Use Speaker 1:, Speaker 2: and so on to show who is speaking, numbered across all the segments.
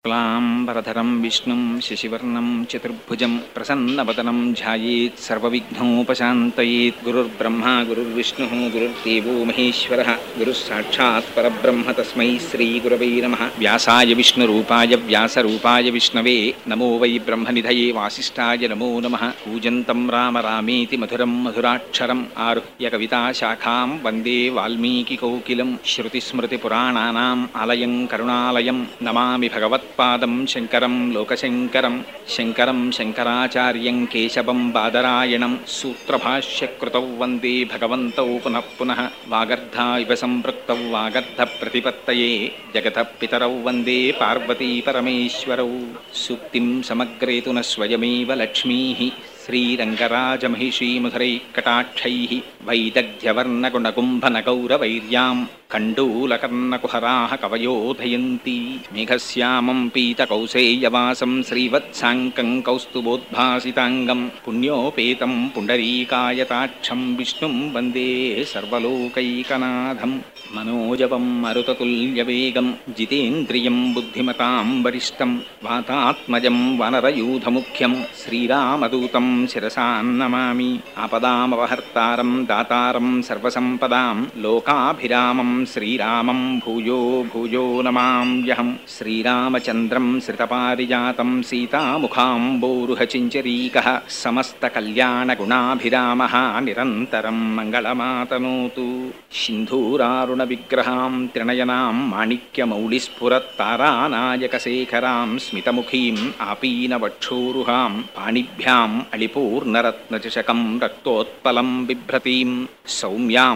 Speaker 1: క్లాంబరధరం విష్ణుం శశివర్ణం చతుర్భుజం ప్రసన్నవదనం ధ్యాయేత్ సర్వవిఘ్నోపశాంతయేత్ గురుర్బ్రహ్మ గురుర్విష్ణుः గురుర్దేవో మహేశ్వరः గురుः సాక్షాత్ పరబ్రహ్మ తస్మై శ్రీగురవై నమః వ్యాసాయ విష్ణురూపాయ వ్యాసరూపాయ విష్ణవే నమో వై బ్రహ్మనిధయే వాసిష్ఠాయ నమో నమః పూజంతం రామ రామేతి మధురం మధురాక్షరం ఆరుహ్య కవితాశాఖాం వందే వాల్మీకికౌకిలం శృతిస్మృతిపురాణానాం ఆలయం కరుణాలయం నమామి భగవత్పాదం శంకరం లోకశంకరం శంకరం శంకరాచార్యం కేశవం బాదరాయణం సూత్రభాష్యకృతౌ వందే భగవంతౌ పునః పునః వాగర్ధా ఇవ సంపృక్తౌ వాగర్ధ ప్రతిపత్తయే జగత పితరౌ వందే పార్వతీ పరమేశ్వరౌ సూక్తిం సమగ్రేతు న స్వయమేవ లక్ష్మీ శ్రీరంగరాజమహిషీముధరైకటాక్షైः వైదగ్ధ్యవర్ణగుణకుంభనగౌరవైర్యాం కండూలకర్ణకుహరాः కవయోధయంతి మేఘశ్యామం పీతకౌసేయవాసం శ్రీవత్సాంకం కౌస్తుభోద్భాసితాంగం పుణ్యోపేతం పుండరీకాయతాక్షం విష్ణుం వందే సర్వలోకైకనాథం మనోజవం మరుతతుల్యవేగం జితేంద్రియం బుద్ధిమతాం వరిష్టం వాతాత్మజం వనరయూధముఖ్యం శ్రీరామదూతం శిరసాన్నమామి ఆపదామవహర్తారం దాతారం సర్వసంపదాం లోకాభిరామం శ్రీరామం భూయో భూయో నమామ్యహం శ్రీరామచంద్రం శ్రితపారిజాతం సీతాముఖాంబోరుహచించరీకः సమస్తకల్యాణగుణాభిరామः నిరంతరం మంగళమాతనోతు सिन्धूरारुणविग्रहां त्रिणयनां माणिक्यमौलिस्फुरत्तारानायकशेखरां स्मितमुखीम् आपीनवक्षोरुहां पाणिभ्याम् अलिपूर्णरत्नचषकं रक्तोत्पलं बिभ्रतीं सौम्यां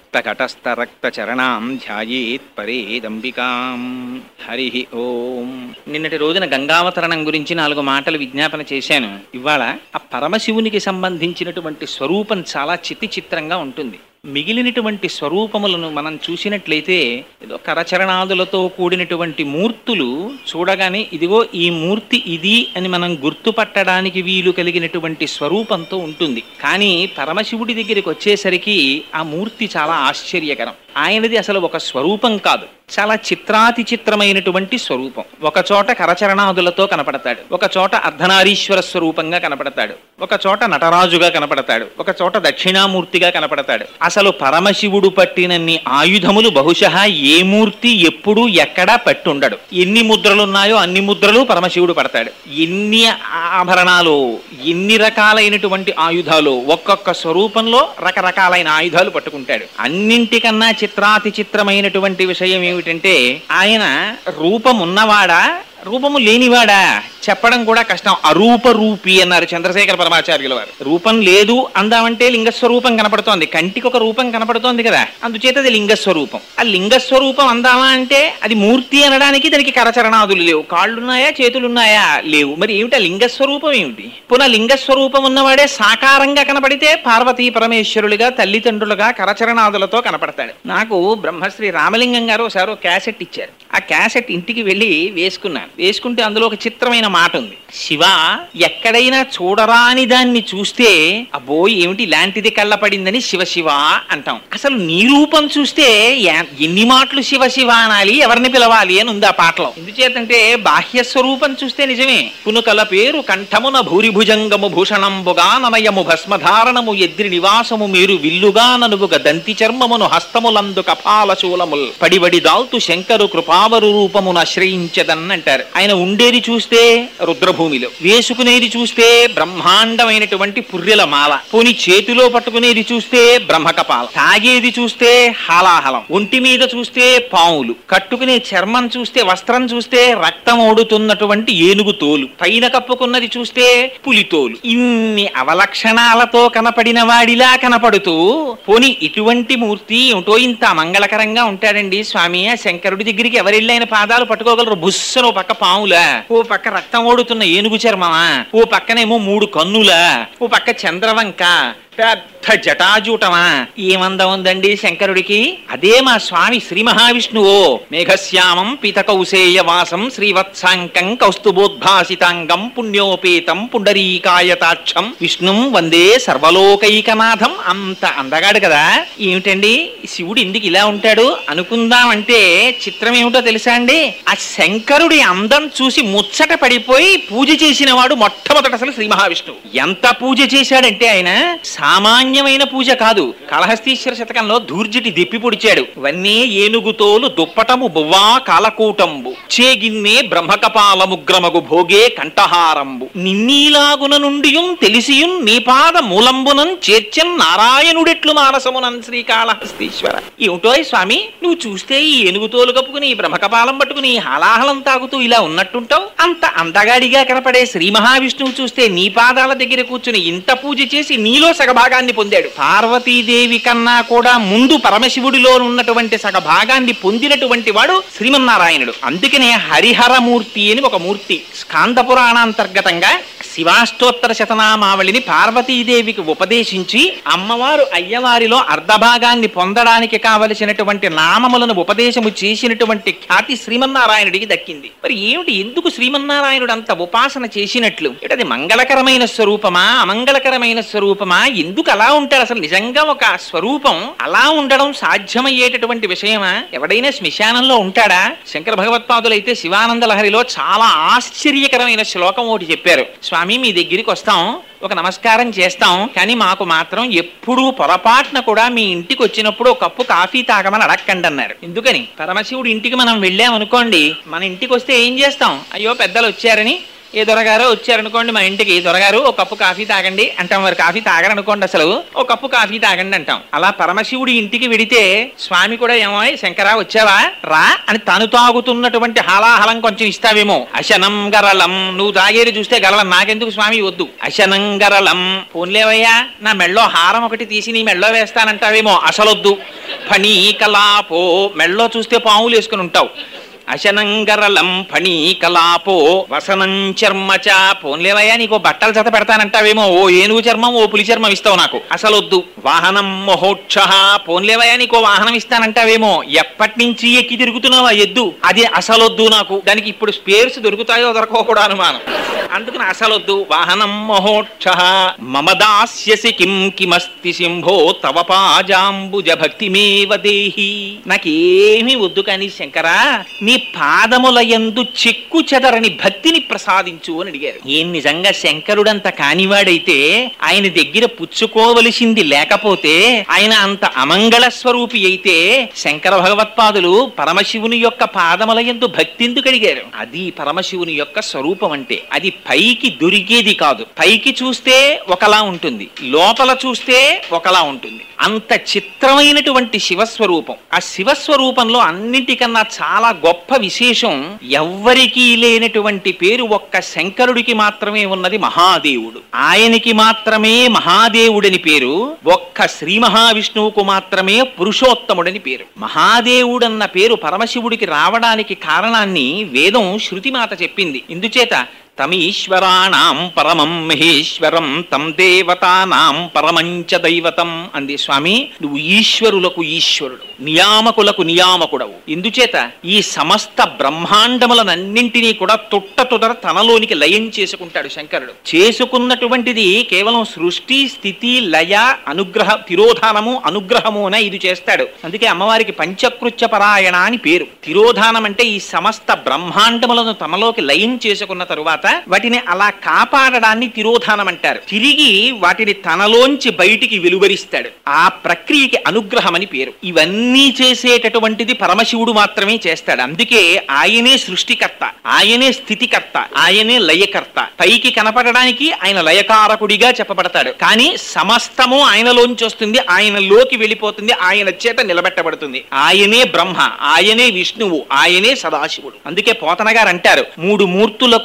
Speaker 1: రక్తఘటస్థరక్తచరణాం ధ్యాయేత్ పరేదంబికాం హరి ఓం నిన్నటి రోజున గంగావతరణం గురించి నాలుగు మాటలు విజ్ఞాపన చేశాను ఇవాళ ఆ పరమశివునికి సంబంధించినటువంటి స్వరూపం చాలా చితి చిత్రంగా ఉంటుంది మిగిలినటువంటి స్వరూపములను మనం చూసినట్లయితే ఏదో కరచరణాదులతో కూడినటువంటి మూర్తులు చూడగానే ఇదిగో ఈ మూర్తి ఇది అని మనం గుర్తుపట్టడానికి వీలు కలిగినటువంటి స్వరూపంతో ఉంటుంది కానీ పరమశివుడి దగ్గరికి వచ్చేసరికి ఆ మూర్తి చాలా ఆశ్చర్యకరం ఆయనది అసలు ఒక స్వరూపం కాదు చాలా చిత్రాతి చిత్రమైనటువంటి స్వరూపం ఒక చోట కరచరణాదులతో కనపడతాడు ఒక చోట అర్ధనారీశ్వర స్వరూపంగా కనపడతాడు ఒక చోట నటరాజుగా కనపడతాడు ఒక చోట దక్షిణామూర్తిగా కనపడతాడు అసలు పరమశివుడు పట్టినన్ని ఆయుధములు బహుశः ఏ మూర్తి ఎప్పుడు ఎక్కడా పట్టుండడు ఎన్ని ముద్రలున్నాయో అన్ని ముద్రలు పరమశివుడు పడతాడు ఎన్ని ఆభరణాలు ఎన్ని రకాలైనటువంటి ఆయుధాలు ఒక్కొక్క స్వరూపంలో రకరకాలైన ఆయుధాలు పట్టుకుంటాడు అన్నింటికన్నా చిత్రాతి చిత్రమైనటువంటి విషయం ఏమిటంటే ఆయన రూపం ఉన్నవాడా రూపము లేనివాడా చెప్పడం కూడా కష్టం అరూప రూపి అన్నారు చంద్రశేఖర పరమాచార్యుల వారు రూపం లేదు అందామంటే లింగస్వరూపం కనపడుతోంది కంటికి ఒక రూపం కనపడుతోంది కదా అందుచేత అది లింగస్వరూపం ఆ లింగస్వరూపం అందామా అంటే అది మూర్తి అనడానికి దానికి కరచరణాదులు లేవు కాళ్ళున్నాయా చేతులున్నాయా లేవు మరి ఏమిటా లింగస్వరూపం ఏమిటి పునః లింగస్వరూపం ఉన్నవాడే సాకారంగా కనపడితే పార్వతీ పరమేశ్వరులుగా తల్లిదండ్రులుగా కరచరణాదులతో కనపడతాడు నాకు బ్రహ్మశ్రీ రామలింగం గారు ఒకసారి ఒక క్యాసెట్ ఇచ్చారు ఆ క్యాసెట్ ఇంటికి వెళ్ళి వేసుకున్నాను వేసుకుంటే అందులో ఒక చిత్రమైన మాట ఉంది శివ ఎక్కడైనా చూడరాని దాన్ని చూస్తే అబ్బో ఏమిటి ఇలాంటిది కళ్ళపడిందని శివ శివ అంటాం అసలు నీ రూపం చూస్తే ఎ- ఎన్ని మాటలు శివ శివ అనాలి ఎవరిని పిలవాలి అని ఉంది ఆ పాటలో ఎందుచేతంటే బాహ్య స్వరూపం చూస్తే నిజమే పునుకల పేరు కంఠమున భూరిభుజంగము భూషణంబుగా ననయము భస్మధారణము ఎద్రి నివాసము మీరు విల్లుగా ననువుగ దంతి చర్మమును హస్తములందు కపాల శూలముల్ పడివడి దాల్తు శంకరు కృపావరు రూపమును ఆశ్రయించదన్నంటారు ఆయన ఉండేది చూస్తే రుద్రభూమిలో వేసుకునేది చూస్తే బ్రహ్మాండమైనటువంటి పుర్రెల మాల పోని చేతిలో పట్టుకునేది చూస్తే బ్రహ్మకపాల తాగేది చూస్తే హాలాహలం ఒంటి మీద చూస్తే పావులు కట్టుకునే చర్మం చూస్తే వస్త్రం చూస్తే రక్తం ఓడుతున్నటువంటి ఏనుగు తోలు పైన కప్పుకున్నది చూస్తే పులితోలు ఇన్ని అవలక్షణాలతో కనపడిన వాడిలా కనపడుతూ పోని ఇటువంటి మూర్తి ఏమిటో ఇంత మంగళకరంగా ఉంటాడండి స్వామి ఆ శంకరుడి దగ్గరికి ఎవరెళ్ళి ఆయన పాదాలు పట్టుకోగలరు బుస్సను ఓ పక్క పాములా ఓ పక్క రక్తం ఓడుతున్న ఏనుగు చర్మమా ఓ పక్కనేమో మూడు కన్నులా ఓ పక్క చంద్రవంక పెద్ద జటాజూటమా ఏమందం ఉందండి శంకరుడికి అదే మా స్వామి శ్రీ మహావిష్ణువో మేఘశ్యామం పీతకౌసేయ వాసం శ్రీవత్సాంకం కౌస్తుభోద్భాసితాంగం పుణ్యోపేతం పుండరీకాయతాక్షం విష్ణుం వందే సర్వలోకైకనాథం అంత అందగాడు కదా ఏమిటండి శివుడు ఎందుకు ఇలా ఉంటాడు అనుకుందామంటే చిత్రం ఏమిటో తెలుసా అండి ఆ శంకరుడి అందం చూసి ముచ్చట పడిపోయి పూజ చేసిన వాడు మొట్టమొదట అసలు శ్రీ మహావిష్ణువు ఎంత పూజ చేశాడంటే ఆయన సామాన్యమైన పూజ కాదు కాళహస్తీశ్వర శతకంలో దూర్జటి దిప్పి పొడిచాడు వన్నే ఏనుగుతోలు దుప్పటము బువ్వా కాలకూటంబు చేగిన్నే బ్రహ్మకపాలముగ్రమగు భోగే కంఠహారంబు నిన్నీలాగున నుండియుం తెలిసియుం నీపాద మూలంబునం చేర్చన్ నారాయణుడెట్లు మానసమునం శ్రీకాళహస్తీశ్వర ఏమిటో స్వామి నువ్వు చూస్తే ఈ ఏనుగుతోలు కప్పుకుని ఈ బ్రహ్మకపాలం పట్టుకుని ఈ హలాహలం తాగుతూ ఇలా ఉన్నట్టుంటావు అంత అందగాడిగా కనపడే శ్రీ మహావిష్ణువు చూస్తే నీ పాదాల దగ్గర కూర్చుని ఇంత పూజ చేసి నీలో సగభాగాన్ని పొందాడు పార్వతీదేవి కన్నా కూడా ముందు పరమశివుడిలో ఉన్నటువంటి సగభాగాన్ని పొందినటువంటి వాడు శ్రీమన్నారాయణుడు అందుకనే హరిహరమూర్తి అని ఒక మూర్తి స్కాంద పురాణాంతర్గతంగా శివాష్టోత్తర శతనామావళిని పార్వతీదేవికి ఉపదేశించి అమ్మవారు అయ్యవారిలో అర్ధభాగాన్ని పొందడానికి కావలసినటువంటి నామములను ఉపదేశము చేసినటువంటి ఖ్యాతి శ్రీమన్నారాయణుడికి దక్కింది మరి ఏమిటి ఎందుకు శ్రీమన్నారాయణుడు అంత ఉపాసన చేసినట్లు ఏమిటి అది మంగళకరమైన స్వరూపమా అమంగళకరమైన స్వరూపమా ఎందుకు అలా ఉంటాడు అసలు నిజంగా ఒక స్వరూపం అలా ఉండడం సాధ్యమయ్యేటటువంటి విషయమా ఎవడైనా శ్మశానంలో ఉంటాడా శంకర భగవత్పాదులు అయితే శివానంద లహరిలో చాలా ఆశ్చర్యకరమైన శ్లోకం ఒకటి చెప్పారు స్వామి మీ దగ్గరికి వస్తాం ఒక నమస్కారం చేస్తాం కానీ మాకు మాత్రం ఎప్పుడూ పొరపాటున కూడా మీ ఇంటికి వచ్చినప్పుడు ఒక కప్పు కాఫీ తాగమని అడక్కండి అన్నారు ఎందుకని పరమశివుడి ఇంటికి మనం వెళ్ళామనుకోండి మన ఇంటికి వస్తే ఏం చేస్తాం అయ్యో పెద్దలు వచ్చారని ఏ దొరగారో వచ్చారనుకోండి మా ఇంటికి దొరగారు ఒక కప్పు కాఫీ తాగండి అంటాం మరి కాఫీ తాగరనుకోండి అసలు ఒక కప్పు కాఫీ తాగండి అంటాం అలా పరమశివుడి ఇంటికి వెడితే స్వామి కూడా ఏమో శంకరా వచ్చావా రా అని తను తాగుతున్నటువంటి హాలాహలం కొంచెం ఇస్తావేమో అశనం గరళం నువ్వు తాగేది చూస్తే గరళం నాకెందుకు స్వామి వద్దు అశనం గరళం పోన్లేవయ్యా నా మెళ్ళో హారం ఒకటి తీసి నీ మెళ్ళో వేస్తానంటావేమో అసలొద్దు ఫణీ కలాపో మెళ్ళో చూస్తే పాములు వేసుకుని ఉంటావు అశనంగరలం ఫణీ కలాపో వసనం చర్మచ పోన్లేవయ్యా నీకు బట్టలు జత పెడతానంటావేమో ఓ ఏనుగు చర్మం ఓ పులి చర్మం ఇస్తావు నాకు అసలొద్దు వాహనం మహోక్ష పోన్లేవయ్యా నీకో వాహనం ఇస్తానంటావేమో ఎప్పటి నుంచి ఎక్కి తిరుగుతున్నావా ఎద్దు అది అసలొద్దు నాకు దానికి ఇప్పుడు స్పేర్స్ దొరుకుతాయో దొరకవో కూడా అనుమానం అందుకని అసలొద్దు వాహనం మహోక్ష మమ దాస్యసి కిం కిమస్తి సింహో తవ పాజాంబుజ భక్తిమేవ దేహి నాకేమీ వద్దు కానీ శంకరా నీ పాదముల యందు చెక్కు చెదరని భక్తిని ప్రసాదించు అని అడిగారు ఏం నిజంగా శంకరుడంత కానివాడైతే ఆయన దగ్గర పుచ్చుకోవలసింది లేకపోతే ఆయన అంత అమంగళ స్వరూపి అయితే శంకర భగవత్పాదులు పరమశివుని యొక్క పాదముల యందు భక్తి ఎందుకు అడిగారు అది పరమశివుని యొక్క స్వరూపం అంటే అది పైకి దొరికేది కాదు పైకి చూస్తే ఒకలా ఉంటుంది లోపల చూస్తే ఒకలా ఉంటుంది అంత చిత్రమైనటువంటి శివస్వరూపం ఆ శివస్వరూపంలో అన్నిటికన్నా చాలా గొప్ప విశేషం ఎవ్వరికీ లేనటువంటి పేరు ఒక్క శంకరుడికి మాత్రమే ఉన్నది మహాదేవుడు ఆయనకి మాత్రమే మహాదేవుడని పేరు ఒక్క శ్రీ మహావిష్ణువుకు మాత్రమే పురుషోత్తముడని పేరు మహాదేవుడన్న పేరు పరమశివుడికి రావడానికి కారణాన్ని వేదం శృతిమాత చెప్పింది ఇందుచేత తమీశ్వరాణం పరమం మహేశ్వరం తం దేవతానాం పరమంచ దైవతం అంది స్వామి నువ్వు ఈశ్వరులకు ఈశ్వరుడు నియామకులకు నియామకుడవు ఇందుచేత ఈ సమస్త బ్రహ్మాండములనన్నింటినీ కూడా తుట్ట తుదర తనలోనికి లయం చేసుకుంటాడు శంకరుడు చేసుకున్నటువంటిది కేవలం సృష్టి స్థితి లయ అనుగ్రహ తిరోధానము అనుగ్రహము అనే ఇది చేస్తాడు అందుకే అమ్మవారికి పంచకృత్య పరాయణ అని పేరు తిరోధానం అంటే ఈ సమస్త బ్రహ్మాండములను తమలోకి లయం చేసుకున్న తరువాత వాటిని అలా కాపాడడాన్ని తిరోధానం అంటారు తిరిగి వాటిని తనలోంచి బయటికి వెలువరిస్తాడు ఆ ప్రక్రియకి అనుగ్రహం అని పేరు ఇవన్నీ చేసేటటువంటిది పరమశివుడు మాత్రమే చేస్తాడు అందుకే ఆయనే సృష్టికర్త ఆయనే స్థితికర్త ఆయనే లయకర్త పైకి కనపడడానికి ఆయన లయకారకుడిగా చెప్పబడతాడు కానీ సమస్తము ఆయనలోంచి వస్తుంది ఆయనలోకి వెళ్ళిపోతుంది ఆయన చేత నిలబెట్టబడుతుంది ఆయనే బ్రహ్మ ఆయనే విష్ణువు ఆయనే సదాశివుడు అందుకే పోతన గారు అంటారు మూడు మూర్తులకు మూడు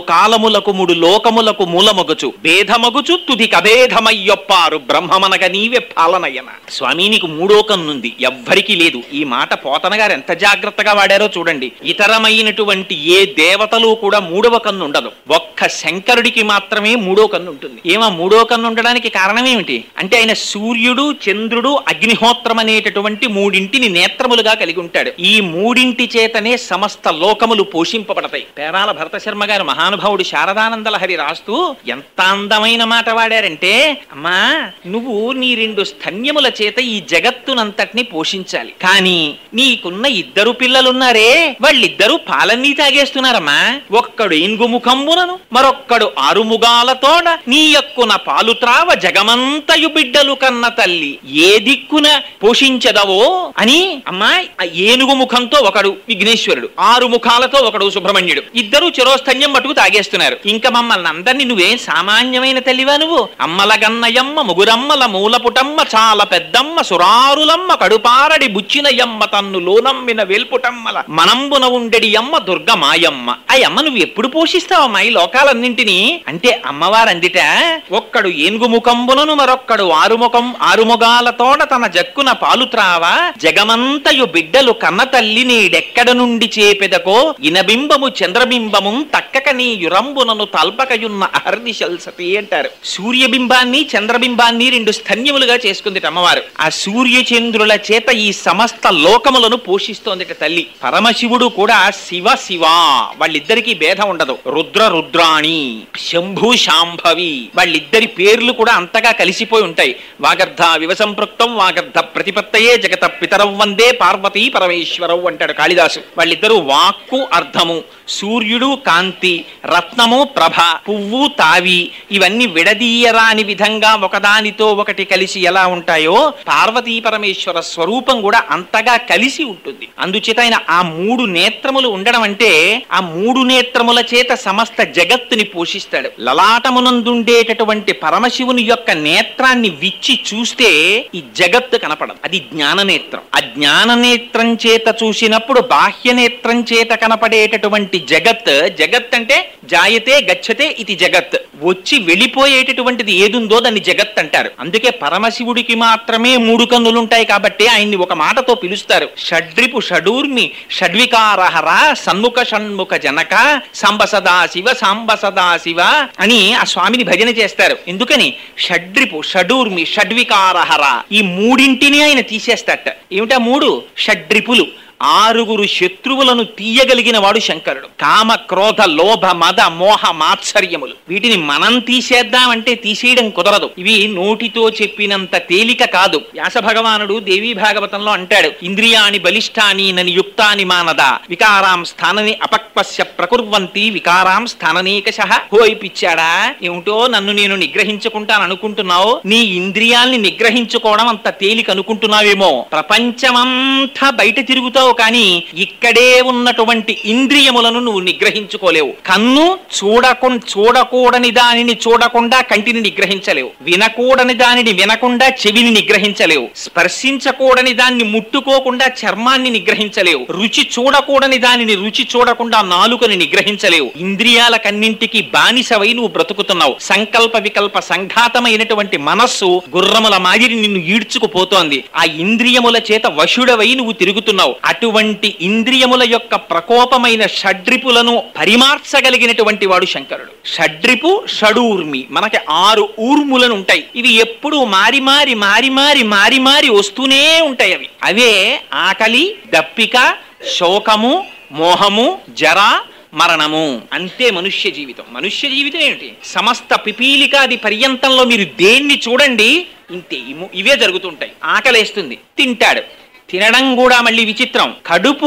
Speaker 1: కాలములకు ముడు లోకములకు మూలమొగచు భేదమగుచు తుది కభేదమయ్యొప్పారు బ్రహ్మమనగ నీవే పాలనయన స్వామి నీకు మూడో కన్నుంది ఎవ్వరికీ లేదు ఈ మాట పోతన గారు ఎంత జాగ్రత్తగా వాడారో చూడండి ఇతరమైనటువంటి ఏ దేవతలు కూడా మూడవ కన్ను ఉండదు ఒక్క శంకరుడికి మాత్రమే మూడో కన్ను ఉంటుంది ఏమా మూడో కన్ను ఉండడానికి కారణం ఏమిటి అంటే ఆయన సూర్యుడు చంద్రుడు అగ్నిహోత్రం అనేటటువంటి మూడింటిని నేత్రములుగా కలిగి ఉంటాడు ఈ మూడింటి చేతనే సమస్త లోకములు పోషింపబడతాయి పేరాల భరత శర్మ గారు మహానుభావుడు శారదానంద లహరి రాస్తూ ఎంత అందమైన మాట వాడారంటే అమ్మా నువ్వు నీ రెండు స్తన్యముల చేత ఈ జగత్తునంతటిని పోషించాలి కానీ నీకున్న ఇద్దరు పిల్లలున్నారే వాళ్ళిద్దరూ పాలన్నీ తాగేస్తున్నారమ్మా ఒక్కడు ఇంగుముఖంబునను మరొక్కడు ఆరుముగాలతోడ నీ యొక్కున పాలు త్రావ జగమంతయు బిడ్డలు కన్న తల్లి ఏ దిక్కున పోషించదవో అని అమ్మా ఆ ఏనుగు ముఖంతో ఒకడు విఘ్నేశ్వరుడు ఆరు ముఖాలతో ఒకడు సుబ్రహ్మణ్యుడు ఇద్దరు చిరోస్తన్యం మటుకు తాగేస్తున్నారు ఇంకా మమ్మల్ని అందరినీ నువ్వేం సామాన్యమైన తల్లివా నువ్వు అమ్మల గన్నయమ్మ ముగురమ్మల మూలపుటమ్మ చాలా పెద్దమ్మ సురారులమ్మ కడుపారడి బుచ్చినయమ్మ తన్ను లోనమ్మిన వేల్పుటమ్మల మనంబున ఉండెడి అమ్మ దుర్గ మాయమ్మ ఆ అమ్మ నువ్వు ఎప్పుడు పోషిస్తావమ్మా ఈ లోకాలన్నింటినీ అంటే అమ్మవారందిట ఒక్కడు ఏనుగు ముఖంబునను మరొక్కడు ఆరుముఖం ఆరుముగాలతోడ తన జక్కున పాలు త్రావ జగమంతయు బిడ్డలు కన్న తల్లి నీడెక్కడ నుండి చేపెదకో ఇనబింబము చంద్రబింబము తక్కక నీ యురంబునను తల్పకయున్న అహర్నిశల్ సతి అంటారు సూర్యబింబాన్ని చంద్రబింబాన్ని రెండు స్తన్యములుగా చేసుకుంది అమ్మవారు ఆ సూర్య చంద్రుల చేత ఈ సమస్త లోకములను పోషిస్తోందిట తల్లి పరమశివుడు కూడా శివ శివ వాళ్ళిద్దరికీ భేదం ఉండదు రుద్ర రుద్రాణి శంభు శాంభవి వాళ్ళిద్దరి పేర్లు కూడా అంతగా కలిసిపోయి ఉంటాయి వాగర్ధ వివసంపృక్తం వాగర్ధ ప్రతిపత్తయే జగత పితరం వందే పార్వతీ పరమేశ్వరవు అంటాడు కాళిదాసు వాళ్ళిద్దరూ వాక్కు అర్థము సూర్యుడు కాంతి రత్నము ప్రభ పువ్వు తావి ఇవన్నీ విడదీయరాని విధంగా ఒకదానితో ఒకటి కలిసి ఎలా ఉంటాయో పార్వతీ పరమేశ్వర స్వరూపం కూడా అంతగా కలిసి ఉంటుంది అందుచేత ఆయన ఆ మూడు నేత్రములు ఉండడం అంటే ఆ మూడు నేత్రముల చేత సమస్త జగత్తుని పోషిస్తాడు లలాటమునందుండేటటువంటి పరమశివుని యొక్క నేత్రాన్ని విచ్చి చూస్తే ఈ జగత్తు కనపడదు అది జ్ఞాన నేత్రం ఆ జ్ఞాన నేత్రం చేత చూసినప్పుడు బాహ్య నేత్రం చేత కనపడేటటువంటి జగత్ జగత్ అంటే జాయతే గచ్చతే ఇది జగత్ వచ్చి వెళ్ళిపోయేటటువంటిది ఏదుందో దాన్ని జగత్ అంటారు అందుకే పరమశివుడికి మాత్రమే మూడు కన్నులుంటాయి కాబట్టి ఆయన్ని ఒక మాటతో పిలుస్తారు షడ్రిపు షడూర్మి షడ్వికారహర సన్ముఖ షణ్ముఖ జనక సాంబ సదా శివ సాంబ సదా శివ అని ఆ స్వామిని భజన చేస్తారు ఎందుకని షడ్రిపు షడూర్మి షడ్వికారహర ఈ మూడింటిని ఆయన తీసేస్తట ఏమిటా మూడు షడ్రిపులు ఆరుగురు శత్రువులను తీయగలిగిన వాడు శంకరుడు కామ క్రోధ లోభ మద మోహ మాత్సర్యములు వీటిని మనం తీసేద్దామంటే తీసేయడం కుదరదు ఇవి నోటితో చెప్పినంత తేలిక కాదు వ్యాస భగవానుడు దేవీ భాగవతంలో అంటాడు ఇంద్రియాని బలిష్టాని నని యుక్తాని మానద వికారాం స్థానని అపక్వస్య ప్రకుర్వంతి వికారాం స్థాననీకశ హోయ్ పిచ్చాడా ఏమిటో నన్ను నేను నిగ్రహించుకుంటాను అనుకుంటున్నావు నీ ఇంద్రియాల్ని నిగ్రహించుకోవడం అంత తేలిక అనుకుంటున్నావేమో ప్రపంచమంతా బయట తిరుగుతావు కానీ ఇక్కడే ఉన్నటువంటి ఇంద్రియములను నువ్వు నిగ్రహించుకోలేవు కన్ను చూడకు చూడకూడని దానిని చూడకుండా కంటిని నిగ్రహించలేవు వినకూడని దానిని వినకుండా చెవిని నిగ్రహించలేవు స్పర్శించకూడని దాన్ని ముట్టుకోకుండా చర్మాన్ని నిగ్రహించలేవు రుచి చూడకూడని దానిని రుచి చూడకుండా నాలుకని నిగ్రహించలేవు ఇంద్రియాలకన్నింటికి బానిసవై నువ్వు బ్రతుకుతున్నావు సంకల్ప వికల్ప సంఘాతమైనటువంటి మనస్సు గుర్రముల మాదిరి నిన్ను ఈడ్చుకుపోతోంది ఆ ఇంద్రియముల చేత వశుడవై నువ్వు తిరుగుతున్నావు అటువంటి ఇంద్రియముల యొక్క ప్రకోపమైన షడ్రిపులను పరిమార్చగలిగినటువంటి వాడు శంకరుడు షడ్రిపు షడూర్మి మనకి ఆరు ఊర్ములను ఉంటాయి ఇవి ఎప్పుడు మారి మారి మారి మారి మారి మారి వస్తూనే ఉంటాయి అవి అవే ఆకలి దప్పిక శోకము మోహము జర మరణము అంతే మనుష్య జీవితం మనుష్య జీవితం ఏమిటి సమస్త పిపీలికాది పర్యంతంలో మీరు దేన్ని చూడండి ఇంతే ఇము- ఇవే జరుగుతుంటాయి ఆకలేస్తుంది తింటాడు తినడం కూడా మళ్ళీ విచిత్రం కడుపు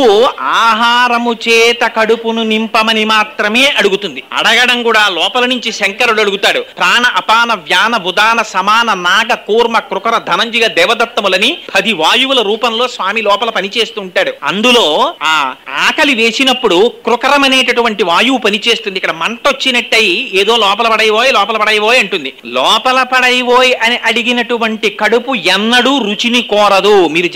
Speaker 1: ఆహారము చేత కడుపును నింపమని మాత్రమే అడుగుతుంది అడగడం కూడా లోపల నుంచి శంకరుడు అడుగుతాడు ప్రాణ అపాన వ్యాన బుధాన సమాన నాగ కూర్మ కృకర ధనంజయ దేవదత్తములని పది వాయువుల రూపంలో స్వామి లోపల పనిచేస్తూ ఉంటాడు అందులో ఆ ఆకలి వేసినప్పుడు కృకరం అనేటటువంటి వాయువు పనిచేస్తుంది ఇక్కడ మంట వచ్చినట్టయి ఏదో లోపల పడైపోయి లోపల పడైపోయి అంటుంది లోపల పడైపోయి అని అడిగినటువంటి కడుపు ఎన్నడూ రుచిని కోరదు మీరు జాగ్రత్తగా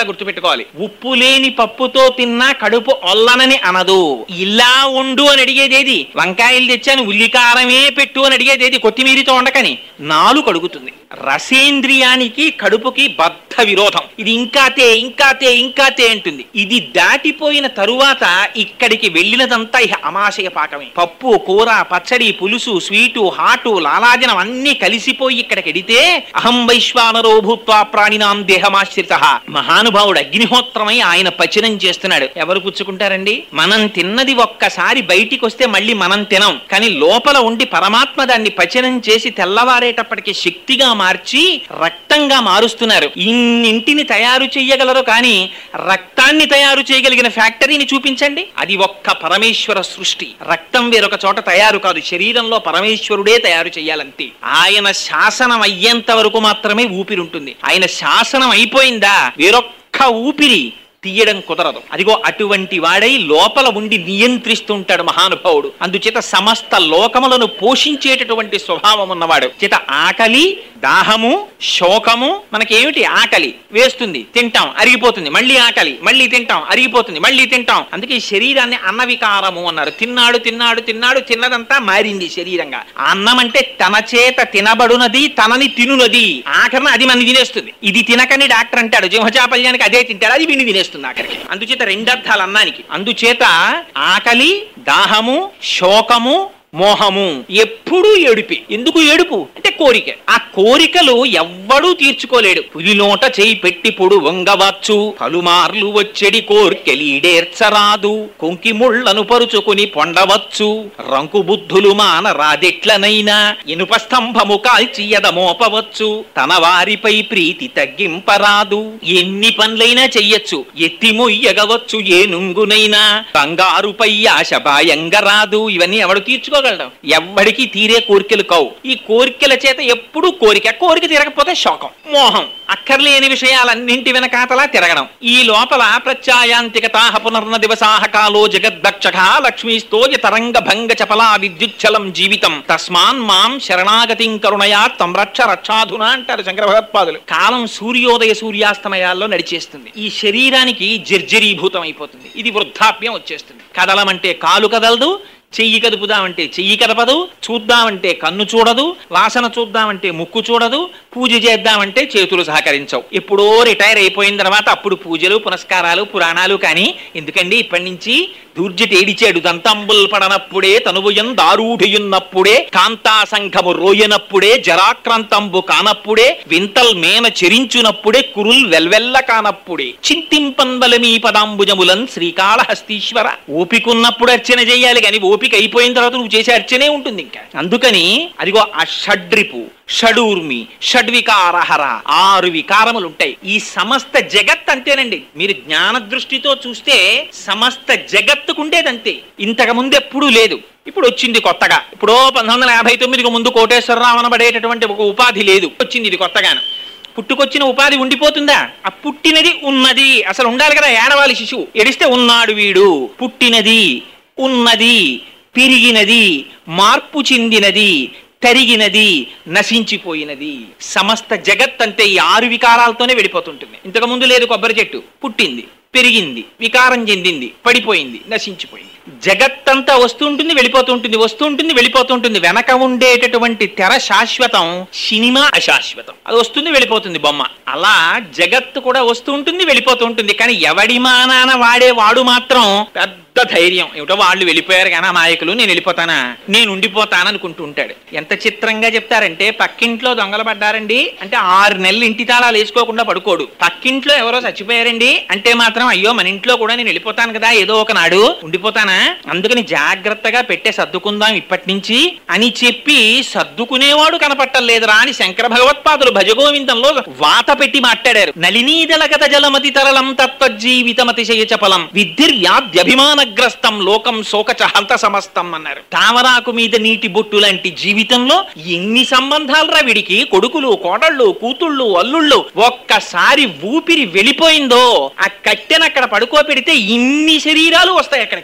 Speaker 1: గుర్తుపెట్టుకోవాలి ఉప్పు లేని పప్పుతో తిన్నా కడుపు ఒల్లనని అనదు ఇలా ఉండు అని అడిగేదేది వంకాయలు తెచ్చాను ఉల్లికారమే పెట్టు అని అడిగేదేది కొత్తిమీరితో ఉండకని నాలుగు అడుగుతుంది రసేంద్రియానికి కడుపుకి బద్ధ విరోధం ఇది ఇంకాతే ఇంకాతే ఇంకాతే అంటుంది ఇది దాటిపోయిన తరువాత ఇక్కడికి వెళ్ళినదంతా ఇహ అమాశయ పాకమే పప్పు కూర పచ్చడి పులుసు స్వీటు హాటు లాలాజనం అన్ని కలిసిపోయి ఇక్కడికి ఎడితే అహం వైశ్వానరో భూత్వా ప్రాణినాం దేహమాశ్రిత మహానుభావుడు అగ్నిహోత్రమై ఆయన పచనం చేస్తున్నాడు ఎవరు పుచ్చుకుంటారండి మనం తిన్నది ఒక్కసారి బయటికి వస్తే మళ్ళీ మనం తినం కానీ లోపల ఉండి పరమాత్మ దాన్ని పచనం చేసి తెల్లవారేటప్పటికి శక్తిగా మార్చి రక్తంగా మారుస్తున్నారు ఇన్నింటిని తయారు చెయ్యగలరు కానీ రక్తాన్ని తయారు చేయగలిగిన ఫ్యాక్టరీని చూపించండి అది ఒక్క పరమేశ్వర సృష్టి రక్తం వేరొక చోట తయారు కాదు శరీరంలో పరమేశ్వరుడే తయారు చేయాలంతే ఆయన శాసనం అయ్యేంత వరకు మాత్రమే ఊపిరి ఉంటుంది ఆయన శాసనం అయిపోయిందా వేరొక్క ఊపిరి తీయడం కుదరదు అదిగో అటువంటి వాడై లోపల ఉండి నియంత్రిస్తుంటాడు మహానుభావుడు అందుచేత సమస్త లోకములను పోషించేటటువంటి స్వభావం ఉన్నవాడు చేత ఆకలి దాహము శోకము మనకేమిటి ఆకలి వేస్తుంది తింటాం అరిగిపోతుంది మళ్ళీ ఆకలి మళ్ళీ తింటాం అరిగిపోతుంది మళ్ళీ తింటాం అందుకే ఈ శరీరాన్ని అన్న వికారము అన్నారు తిన్నాడు తిన్నాడు తిన్నాడు తిన్నదంతా మారింది శరీరంగా అన్నం అంటే తన చేత తినబడునది తనని తినునది ఆఖరణ అది మన తినేస్తుంది ఇది తినకని డాక్టర్ అంటాడు జింహచాపల్యానికి అదే తింటాడు అది విని తినేస్తుంది ఆఖరికి అందుచేత రెండర్థాలు అన్నానికి అందుచేత ఆకలి దాహము శోకము మోహము ఎప్పుడూ ఏడుపి ఎందుకు ఏడుపు అంటే కోరిక ఆ కోరికలు ఎవ్వడూ తీర్చుకోలేడు పులినోట చేయి పెట్టి పొడు వంగవచ్చు పలుమార్లు వచ్చెడి కోర్కెలీడేర్చరాదు కొంకి ముళ్ళను పరుచుకుని పొండవచ్చు రంకు బుద్ధులు మాన రాదెట్లనైనా ఇనుప స్తంభము కాల్చి ఎదమోపవచ్చు తన వారిపై ప్రీతి తగ్గింపరాదు ఎన్ని పనులైనా చెయ్యొచ్చు ఎత్తి మొయ్యగవచ్చు ఏ నుంగునైనా బంగారుపై ఆశ బాయంగా రాదు ఇవన్నీ ఎవడు తీర్చుకోగలడు ఎవ్వడికి తీరే కోరికలు కావు ఈ కోరికల చేత ఎప్పుడూ కోరిక కోరిక తిరగకపోతే శోకం మోహం అక్కర్లేని విషయాలన్నింటి వెనకాతలా తిరగడం ఈ లోపల ప్రత్యాయాంతికతాహ పునర్న దివసాహ కాలో జగద్దక్ష లక్ష్మీస్తోయ తరంగ భంగ చపలా విద్యుచ్చలం జీవితం తస్మాన్ మాం శరణాగతిం కరుణయా తం రక్ష రక్షాధునా అంటారు శంకర భగవత్పాదులు కాలం సూర్యోదయ సూర్యాస్తమయాల్లో నడిచేస్తుంది ఈ శరీరానికి జర్జరీభూతం అయిపోతుంది ఇది వృద్ధాప్యం వచ్చేస్తుంది కదలమంటే కాలు కదలదు చెయ్యి కదుపుదామంటే చెయ్యి కదపదు చూద్దామంటే కన్ను చూడదు వాసన చూద్దామంటే ముక్కు చూడదు పూజ చేద్దామంటే చేతులు సహకరించవు ఎప్పుడో రిటైర్ అయిపోయిన తర్వాత అప్పుడు పూజలు పునస్కారాలు పురాణాలు కానీ ఎందుకండి ఇప్పటి నుంచి దూర్జటి ఏడిచాడు దంతంబుల్ పడనప్పుడే తనువుయం దారూఢియున్నప్పుడే కాంతా సంఘము రోయనప్పుడే జరాక్రాంతంబు కానప్పుడే వింతల్ మేన చెరించునప్పుడే కురుల్ వెల్వెల్ల కానప్పుడే చింతింపన్వలమీ పదాంబుజములన్ శ్రీకాళహస్తీశ్వర ఓపికన్నప్పుడు అర్చన చేయాలి కానీ ఓపిక అయిపోయిన తర్వాత నువ్వు చేసే అర్చనే ఉంటుంది ఇంకా అందుకని అదిగో ఆ షడ్రిపు షడూర్మి షడ్వికారహర ఆరు వికారములు ఉంటాయి ఈ సమస్త జగత్ అంతేనండి మీరు జ్ఞాన దృష్టితో చూస్తే సమస్త జగత్తుకుండేదంతే ఇంతకు ముందు ఎప్పుడూ లేదు ఇప్పుడు వచ్చింది కొత్తగా ఇప్పుడు పంతొమ్మిది వందల యాభై తొమ్మిదికి ముందు కోటేశ్వరరావు అనబడేటటువంటి ఒక ఉపాధి లేదు వచ్చింది ఇది కొత్తగాను పుట్టుకొచ్చిన ఉపాధి ఉండిపోతుందా ఆ పుట్టినది ఉన్నది అసలు ఉండాలి కదా ఏడవాలి శిశువు ఎడిస్తే ఉన్నాడు వీడు పుట్టినది ఉన్నది పెరిగినది మార్పు చెందినది తరిగినది నశించిపోయినది సమస్త జగత్ అంతే ఈ ఆరు వికారాలతోనే వెళ్ళిపోతుంటుంది ఇంతకు ముందు లేదు కొబ్బరి చెట్టు పుట్టింది పెరిగింది వికారం చెందింది పడిపోయింది నశించిపోయింది జగత్తంతా వస్తుంటుంది వెళ్ళిపోతుంటుంది వస్తుంటుంది వెళ్ళిపోతుంటుంది వెనక ఉండేటటువంటి తెర శాశ్వతం సినిమా అశాశ్వతం అది వస్తుంది వెళ్ళిపోతుంది బొమ్మ అలా జగత్తు కూడా వస్తూ ఉంటుంది వెళ్ళిపోతూ ఉంటుంది కానీ ఎవడి మానాన వాడే వాడు మాత్రం పెద్ద ధైర్యం ఏమిటో వాళ్ళు వెళ్ళిపోయారు కానీ ఆ నాయకులు నేను వెళ్ళిపోతానా నేను ఉండిపోతాను అనుకుంటూ ఉంటాడు ఎంత చిత్రంగా చెప్తారంటే పక్కింట్లో దొంగలు పడ్డారండి అంటే ఆరు నెలలు ఇంటి తాళాలు వేసుకోకుండా పడుకోడు పక్కింట్లో ఎవరో చచ్చిపోయారండి అంటే మాత్రం అయ్యో మన ఇంట్లో కూడా నేను వెళ్ళిపోతాను కదా ఏదో ఒక నాడు ఉండిపోతానా అందుకని జాగ్రత్తగా పెట్టే సర్దుకుందాం ఇప్పటి నుంచి అని చెప్పి సర్దుకునేవాడు కనపట్టలేదురా అని శంకర భగవత్పాదులు భజగోవిందంలో వాత పెట్టి మాట్లాడారు నలినీదలగత జలమతి తరళం తత్వజీవితమతిశయ చపలం విద్యుర్యాద్యభిమానగ్రస్తం లోకం శోకచ హంత సమస్తం అన్నారు తామరాకు మీద నీటి బొట్టు లాంటి జీవితంలో ఎన్ని సంబంధాలు రా వీడికి కొడుకులు కోడళ్ళు కూతుళ్ళు అల్లుళ్ళు ఒక్కసారి ఊపిరి వెళ్ళిపోయిందో ఆ కట్టెను అక్కడ పడుకోబెడితే ఇన్ని శరీరాలు వస్తాయి అక్కడికి కొడుకులు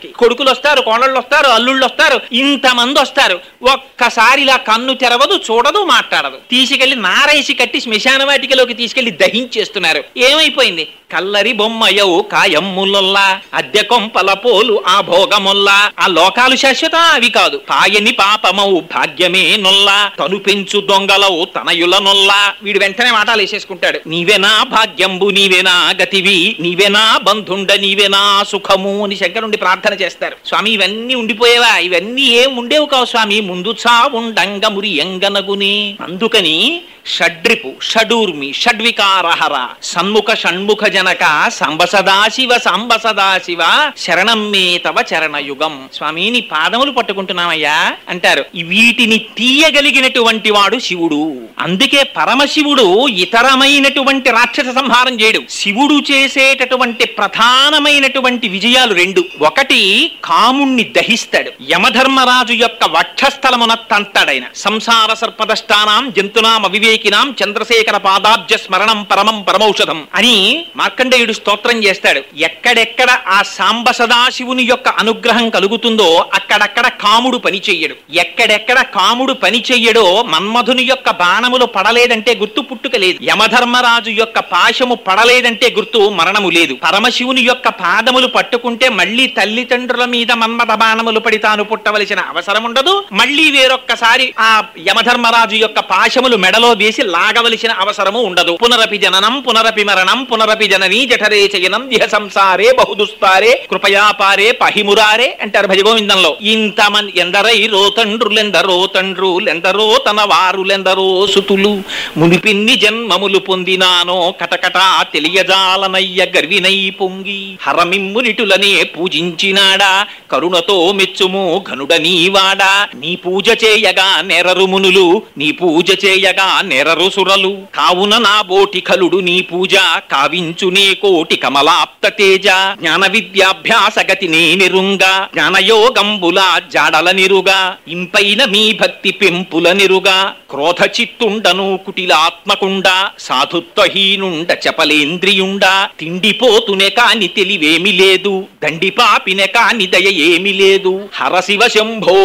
Speaker 1: కొడుకులు వస్తారు కోడళ్ళు వస్తారు అల్లుళ్ళు వస్తారు ఇంతమంది వస్తారు ఒక్కసారి ఇలా కన్ను తెరవదు చూడదు మాట్లాడదు తీసుకెళ్లి నారేసి కట్టి శ్మశాన వాటికలోకి తీసుకెళ్లి దహించేస్తున్నారు ఏమైపోయింది కల్లరి బొమ్మయవు కాయమ్ములొల్లా అద్దె కొంపల పోలు ఆ భోగముల్లా ఆ లోకాలు శాశ్వత అవి కాదు పాయని పాపమవు భాగ్యమే నొల్లా తను పెంచు దొంగలవు తనయుల నొల్లా వీడు వెంటనే మాటలు వేసేసుకుంటాడు నీవేనా భాగ్యంబు నీవేనా గతివి నీవేనా బంధుండ నీవేనా సుఖము అని శంకరుండి ప్రార్థన చేస్తారు స్వామి ఇవన్నీ ఉండిపోయేవా ఇవన్నీ ఏం ఉండేవు కావు స్వామి ముందు చావుండంగ మురి ఎంగనగుని అందుకని షడ్రిపు షడూర్మి షడ్వికారహర సన్ముఖ షణ్ముఖ జనక సంబ సదాశివ సాంబ సదాశివ శరణం మే తవ చరణయుగం స్వామి నీ పాదములు పట్టుకుంటున్నామయ్యా అంటారు ఈ వీటిని తీయగలిగినటువంటి వాడు శివుడు అందుకే పరమశివుడు ఇతరమైనటువంటి రాక్షస సంహారం చేయడు శివుడు చేసేటటువంటి ప్రధానమైనటువంటి విజయాలు రెండు ఒకటి కాముణ్ణి దహిస్తాడు యమధర్మరాజు యొక్క వక్షస్థలమున తంతాడైన సంసార సర్పదష్టానాం జంతునాం అవివేకినాం చంద్రశేఖర పాదాబ్జ స్మరణం పరమం పరమౌషధం అని మార్కండేయుడు స్తోత్రం చేస్తాడు ఎక్కడెక్కడ ఆ సాంబ సదాశివుని యొక్క అనుగ్రహం కలుగుతుందో అక్కడక్కడ కాముడు పని చెయ్యడు ఎక్కడెక్కడ కాముడు పని చెయ్యడో మన్మధుని యొక్క బాణములు పడలేదంటే గుర్తు పుట్టుక లేదు యమధర్మరాజు యొక్క పాశము పడలేదంటే గుర్తు మరణము లేదు పరమశివుని యొక్క పాదములు పట్టుకుంటే మళ్ళీ తల్లిదండ్రుల మీద మన్మథ బాణములు పడి తాను పుట్టవలసిన అవసరం ఉండదు మళ్ళీ వేరొక్కసారి ఆ యమధర్మరాజు యొక్క పాశములు మెడలో వేసి లాగవలసిన అవసరము ఉండదు పునరపి జననం పునరపి మరణం పునరపి జననీ జఠరే చయనం ఇహ సంసారే బహుదుస్తారే కృపయా పారే పహిమురారే అంటారు భజగోవిందంలో ఇంతమంది ఎందరై రోతండ్రులెందరో తండ్రులెందరో తన వారులెందరో సుతులు మునిపిన్ని జన్మములు పొందినానో కటకట తెలియజాలనయ్య గర్వినై పొంగి హరమిమ్మునిటులనే పూజించినాడా కరుణతో మెచ్చుము ఘనుడ నీవాడా నీ పూజ చేయగా నెరరు మునులు నీ పూజ చేయగా నెరరు సురలు కావున నా బోటి కలుడు నీ పూజ కావించునే కోటి కమలాప్త తేజ జ్ఞాన విద్యాభ్యాస గతి నే నిరుంగా జ్ఞానయోగంబుల జాడల నిరుగా ఇంపైన మీ భక్తి పెంపుల నిరుగా క్రోధ చిత్తుండను కుటిలాత్మకుండ సాధుత్వహీనుండ చపలేంద్రియుండ తిండిపోతునే కాని తెలివేమి లేదు దండిపాపినే కాని దయ ఏమి లేదు హరశివ శంభో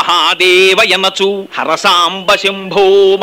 Speaker 1: మహాదేవయనచు హరసాంబ శంభో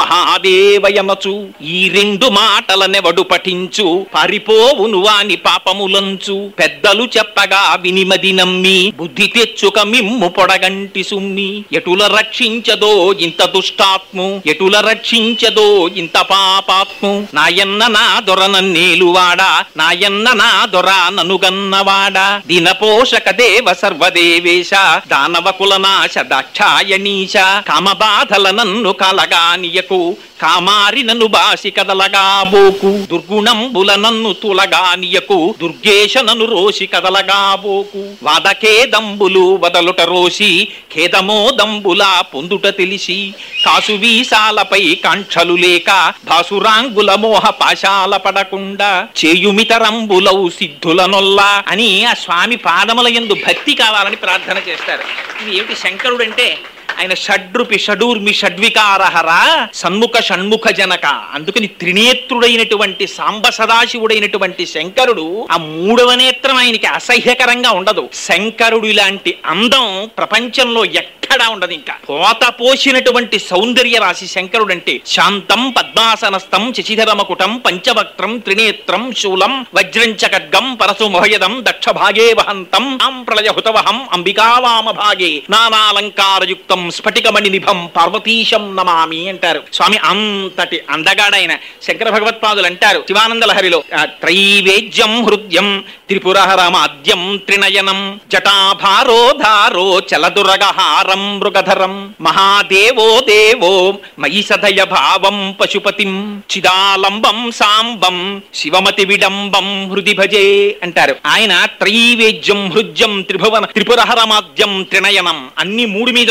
Speaker 1: మహాదేవయనచు ఈ రెండు మాటలనెవడు పఠించు పారిపోవును వాని పాపములంచు పెద్దలు చెప్పగా వినిమది నమ్మి బుద్ధి తెచ్చుక మిమ్ము పొడగంటి సుమ్మి ఎటుల రక్షించదో ఇంత దుష్టాత్ము ఎటుల రక్షించదో ఇంత పాపాత్ము నాయన్న నా దొర నన్నేలువాడా నాయన్న నా దొర ననుగన్నవాడా దినపోషక దేవ సర్వదేవేశ దానవ కులనాశ దాక్షాయణీశ కామబాధల నన్ను కలగానియకు కామారి నన్ను బాసి కదలగాబోకు దుర్గుణంబుల నన్ను తులగానియకు దుర్గేశ నన్ను రోసి కదలగాబోకు వాదకేదంబులు వదలుట రోసి ఖేదమో దంబుల పొందుట తెలిసి కాసు వీసాలపై కాంక్షలు లేక భాసురాంగుల మోహ పాశాల పడకుండా చేయుమితరంబులౌ సిద్ధుల నొల్లా అని ఆ స్వామి పాదముల యందు భక్తి కావాలని ప్రార్థన చేస్తారు ఇది ఏమిటి శంకరుడు అంటే ఆయన షడ్రుపి షడూర్మి షడ్వికారహర సన్ముఖ షణ్ముఖ జనక అందుకని త్రినేత్రుడైనటువంటి సాంబ సదాశివుడైనటువంటి శంకరుడు ఆ మూడవ నేత్రం ఆయనకి అసహ్యకరంగా ఉండదు శంకరుడు ఇలాంటి అందం ప్రపంచంలో ఎక్కడా ఉండదు ఇంకా పోత పోసినటువంటి సౌందర్య రాశి శంకరుడు అంటే శాంతం పద్మాసనస్థం శశిధరమకుటం పంచవక్త్రం త్రినేత్రం శూలం వజ్రంచ ఖడ్గం పరశు మహయదం దక్ష భాగే వహంతం ఆం ప్రళయ హుతవహం అంబికావామ భాగే నానాలంకారయుక్తం స్ఫటికమణి నిభం పార్వతీశం నమామి అంటారు స్వామి అంతటి అందగాడైన శంకర భగవత్పాదులు అంటారు శివానంద లహరిలో ఆ, త్రైవేద్యం హృద్యం త్రిపురహరమాద్యం త్రినయనం జటాభారో ధారో చలదురగహారం మృగధరం మహాదేవో దేవో మయి సదయ భావం పశుపతిం చిదాలంబం సాంబం శివమతి విడంబం హృది భజే అంటారు ఆయన త్రైవేద్యం హృద్యం త్రిభువన త్రిపురహరమాద్యం త్రినయనం అన్ని మూడు మీద ఉన్నవాడు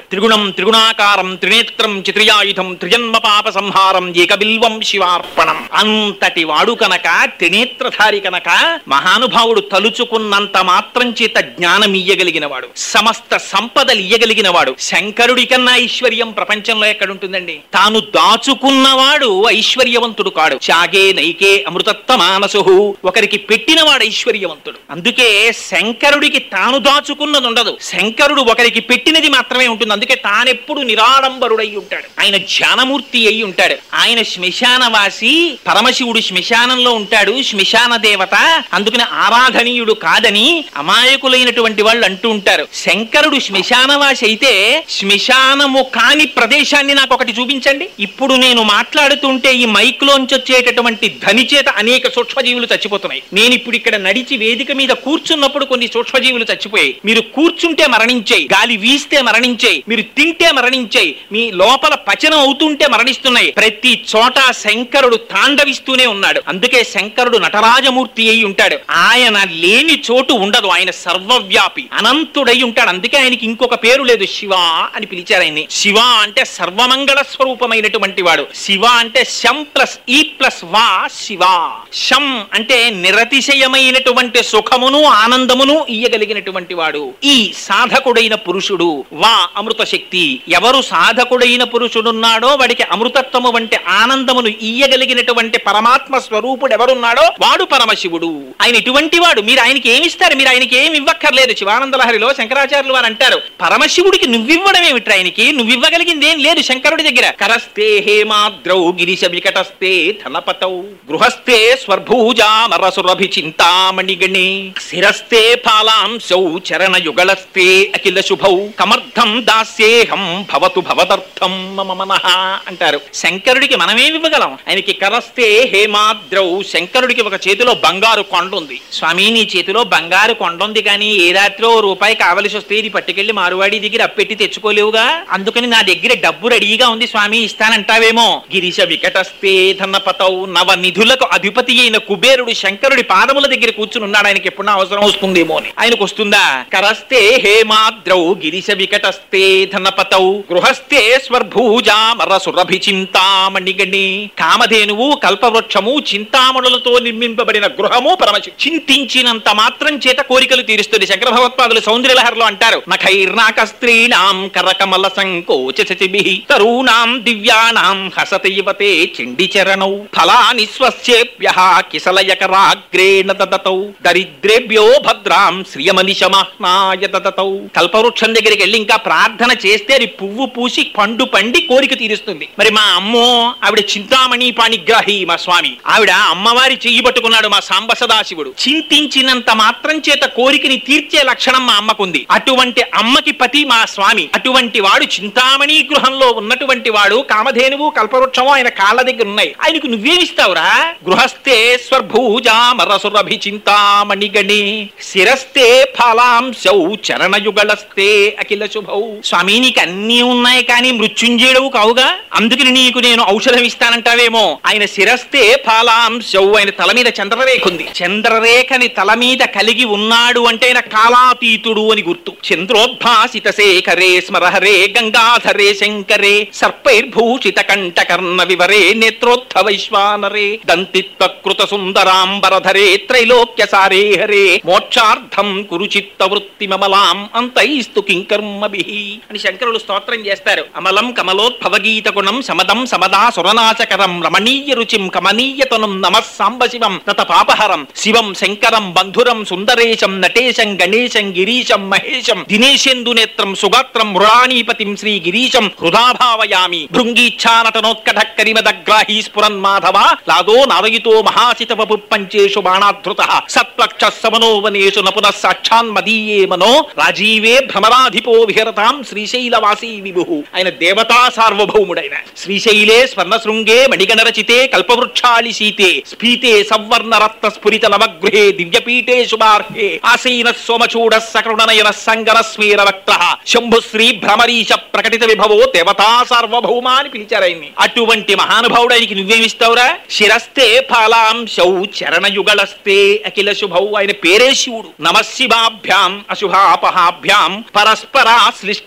Speaker 1: త్రిగుణం త్రిగుణాకారం త్రినేత్రం చిత్రియాయుధం త్రిజన్మ పాప సంహారం ఏకబిల్వం శివార్పణం అంతటి వాడు కనుక త్రినేత్రధారి కనుక మహానుభావుడు తలుచుకున్నంత మాత్రం చేత జ్ఞానం ఇయ్యగలిగిన వాడు సమస్త సంపదలు ఇయ్యగలిగిన వాడు శంకరుడి కన్నా ఐశ్వర్యం ప్రపంచంలో ఎక్కడుంటుందండి తాను దాచుకున్నవాడు ఐశ్వర్యవంతుడు కాడు చాగే నైకే అమృతత్వ మానసు ఒకరికి పెట్టినవాడు ఐశ్వర్యవంతుడు అందుకే శంకరుడికి తాను దాచుకున్నది ఉండదు శంకరుడు ఒకరికి పెట్టినది మాత్రమే ఉంటుంది అందుకే తానెప్పుడు నిరాడంబరుడై ఉంటాడు ఆయన ధ్యానమూర్తి అయి ఉంటాడు ఆయన శ్మశానవాసి పరమశివుడు శ్మశానంలో ఉంటాడు శ్మశాన దేవత అందుకని ఆరాధనీయుడు కాదని అమాయకులైనటువంటి వాళ్ళు అంటూ ఉంటారు శంకరుడు శ్మశానవాసి అయితే శ్మశానము కాని ప్రదేశాన్ని నాకు ఒకటి చూపించండి ఇప్పుడు నేను మాట్లాడుతుంటే ఈ మైక్ లోంచి వచ్చేటటువంటి ధని చేత అనేక సూక్ష్మజీవులు చచ్చిపోతున్నాయి నేను ఇప్పుడు ఇక్కడ నడిచి వేదిక మీద కూర్చున్నప్పుడు కొన్ని సూక్ష్మజీవులు చచ్చిపోయాయి మీరు కూర్చుంటే మరణించాయి గాలి వీస్తే మరణించాయి మీరు తింటే మరణించాయి మీ లోపల పచనం అవుతుంటే మరణిస్తున్నాయి ప్రతి చోట శంకరుడు తాండవిస్తూనే ఉన్నాడు అందుకే శంకరుడు నటరాజమూర్తి అయి ఉంటాడు ఆయన లేని చోటు ఉండదు ఆయన సర్వవ్యాపి అనంతుడై ఉంటాడు అందుకే ఆయనకి ఇంకొక పేరు లేదు శివ అని పిలిచారు ఆయన్ని శివ అంటే సర్వమంగళ స్వరూపమైనటువంటి వాడు శివ అంటే శం ప్లస్ ఈ ప్లస్ వా శివ శం అంటే నిరతిశయమైనటువంటి సుఖమును ఆనందమును ఇయ్యగలిగినటువంటి వాడు ఈ సాధకుడైన పురుషుడు వా అమృత శక్తి ఎవరు సాధకుడైన పురుషుడున్నాడో వాడికి అమృతత్వము వంటి ఆనందమును ఇయ్యగలిగినటువంటి పరమాత్మ స్వరూపుడు ఎవరున్నాడో వాడు పరమశివుడు ఆయన ఇటువంటి వాడు మీరు ఆయనకి ఏమిస్తారు మీరు ఆయనకి ఏమి ఇవ్వక్కర్లేదు శివానందలహరిలో శంకరాచార్యులు వారు అంటారు పరమశివుడికి నువ్వివ్వడం ఏమిట్రా ఆయనకి నువ్వివ్వగలిగింది ఏం లేదు శంకరుడి దగ్గర కరస్తే హేమాద్రౌ గిరిశ వికటస్తే ధనపతౌ గృహస్థే స్వర్భూజా మరసురభి చింతామణిగణే శిరస్తే ఫాలాంశౌ చరణ యుగళస్తే అఖిల శుభౌ కమర్థం దాస్యేహం భవతు భవదర్థం మమ మనః అంటారు శంకరుడికి మనమేమి ఇవ్వగలం ఆయనకి కరస్తే హేమాద్రౌ శంకరుడికి ఒక చేతిలో బంగారు కొండ ఉంది స్వామి నీ చేతిలో బంగారు కొండ ఉంది కానీ ఏ రాత్రో ఓ రూపాయి కావలసి వస్తే ఇది పట్టుకెళ్లి మారువాడి దగ్గర అప్పెట్టి తెచ్చుకోలేవుగా అందుకని నా దగ్గర డబ్బు రెడీగా ఉంది స్వామి ఇస్తానంటావేమో గిరిశ వికటస్తే ధనపతౌ నవ నిధులకు అధిపతి అయిన కుబేరుడు శంకరుడి పాదముల దగ్గర కూర్చుని ఉన్నాడు ఆయనకి ఎప్పుడన్నా అవసరం వస్తుందేమో అని ఆయనకు వస్తుందా కరస్తే హేమాద్రౌ గిరిశ వికటస్తే ధనపతౌ గృహస్థే స్వర్భూజా మరసురభి చింతామణిగణి కామధేనువు కల్పవృక్షము చింతామణులతో నిర్మింపబడిన గృహము పరమశి చింతించినంత మాత్రం చేత కోరికలు తీరుస్తుంది శంకర భగవత్పాదులు సౌందర్యలహరిలో అంటారు నఖైర్నాక స్త్రీణాం కరకమల సంకోచసిభి తరూణాం దివ్యానాం హసతి యువతే చండి చరణౌ ఫలాని స్వస్యేభ్య కిసలయకరాగ్రేణ దదతౌ దరిద్రేభ్యో భద్రాం శ్రియమనిశమహ్నాయ దదతౌ కల్పవృక్షం దగ్గరికి వెళ్ళి ఇంకా ప్రార్థన చేస్తే అది పువ్వు పూసి పండు పండి కోరిక తీరుస్తుంది మరి మా అమ్మో ఆవిడ చింతామణి పాణిగ్రాహి మా స్వామి ఆవిడ అమ్మవారి చెయ్యి పట్టుకున్నాడు మా సాంబ సదాశివుడు చింతించినంత మాత్రం చేత కోరికని తీర్చే లక్షణం మా అమ్మకుంది అటువంటి అమ్మకి పతి మా స్వామి అటువంటి వాడు చింతామణి గృహంలో ఉన్నటువంటి వాడు కామధేనువు కల్పవృక్షము ఆయన కాళ్ళ దగ్గర ఉన్నాయి ఆయనకు నువ్వేమిస్తావురా గృహస్థే స్వర్భూజా మరసురభి చింతామణిగణి శిరస్తే ఫలాంశౌ చరణయుగళస్తే అఖిల శుభౌ స్వామి నీకు అన్నీ ఉన్నాయి కానీ మృత్యుంజయుడవు కావుగా అందుకని నీకు నేను ఔషధం ఇస్తానంటావేమో ఆయన శిరస్తే ఫలాంశౌ ఆయన తల మీద చంద్రరేఖ ఉంది చంద్రరేఖని తల మీద కలిగి ఉన్నాడు అంటే ఆయన కాలాతీతుడు అని గుర్తు చంద్రోద్భాసిత శేఖరే స్మరహరే గంగాధరే శంకరే సర్పైర్భూషిత కంఠకర్ణ వివరే నేత్రోత్థ వైశ్వానరే దంతిత్వ కృత సుందరాంబరధరే త్రైలోక్య సారే హరే మోక్షార్థం కురు చిత్త వృత్తి మమలాం అంతైస్తు కింకర్మభి అని శంకరులు స్తోత్రం చేస్తారు అమలం కమలోద్భవ గీత గుణం సమదం సమదా సురనాశకరం రమణీయ రుచిం కమనీయతనం నమ సాంబ శివం తత పాపహరం శివం శంకరం బంధురం సుందరేశం నటేశం గణేశం గిరీశం మహేశం దినేశేందు నేత్రం సుగాత్రం మృణానీపతిం శ్రీ గిరీశం హృదాభావయామి భృంగీచ్ఛానటనోత్కట కరిమదగ్రాహీ స్ఫురన్ మాధవ లాదో నారయితో మహాసిత పంచేషు బాణాధృత సత్వక్ష సమనోవనేషు నపున సాక్షాన్ మదీయే మనో రాజీవే భ్రమరాధిపో విహరతాం శ్రీశైలవాసీ విభు ఆయన దేవతా సార్వభౌముడైన శ్రీశైలే స్వర్ణశృంగే మణిగణరచితే కల్పవృక్షాళి శీతే స్ఫీతే సవర్ణ రత్న స్ఫురిత నవగృహే దివ్యపీఠే శుభార్హే ఆసీన సోమచూడ సకృణనయన సంగర స్మీర వక్త శంభుశ్రీ భ్రమరీశ ప్రకటిత విభవో దేవతా సార్వభౌమా అని పిలిచారు ఆయన్ని అటువంటి మహానుభావుడు ఆయనకి నువ్వేమిస్తావురా శిరస్తే ఫలాంశౌ చరణయుగళస్తే అఖిల శుభౌ ఆయన పేరే శివుడు నమశివాభ్యాం అశుభాపహాభ్యాం పరస్పరాశ్లిష్ట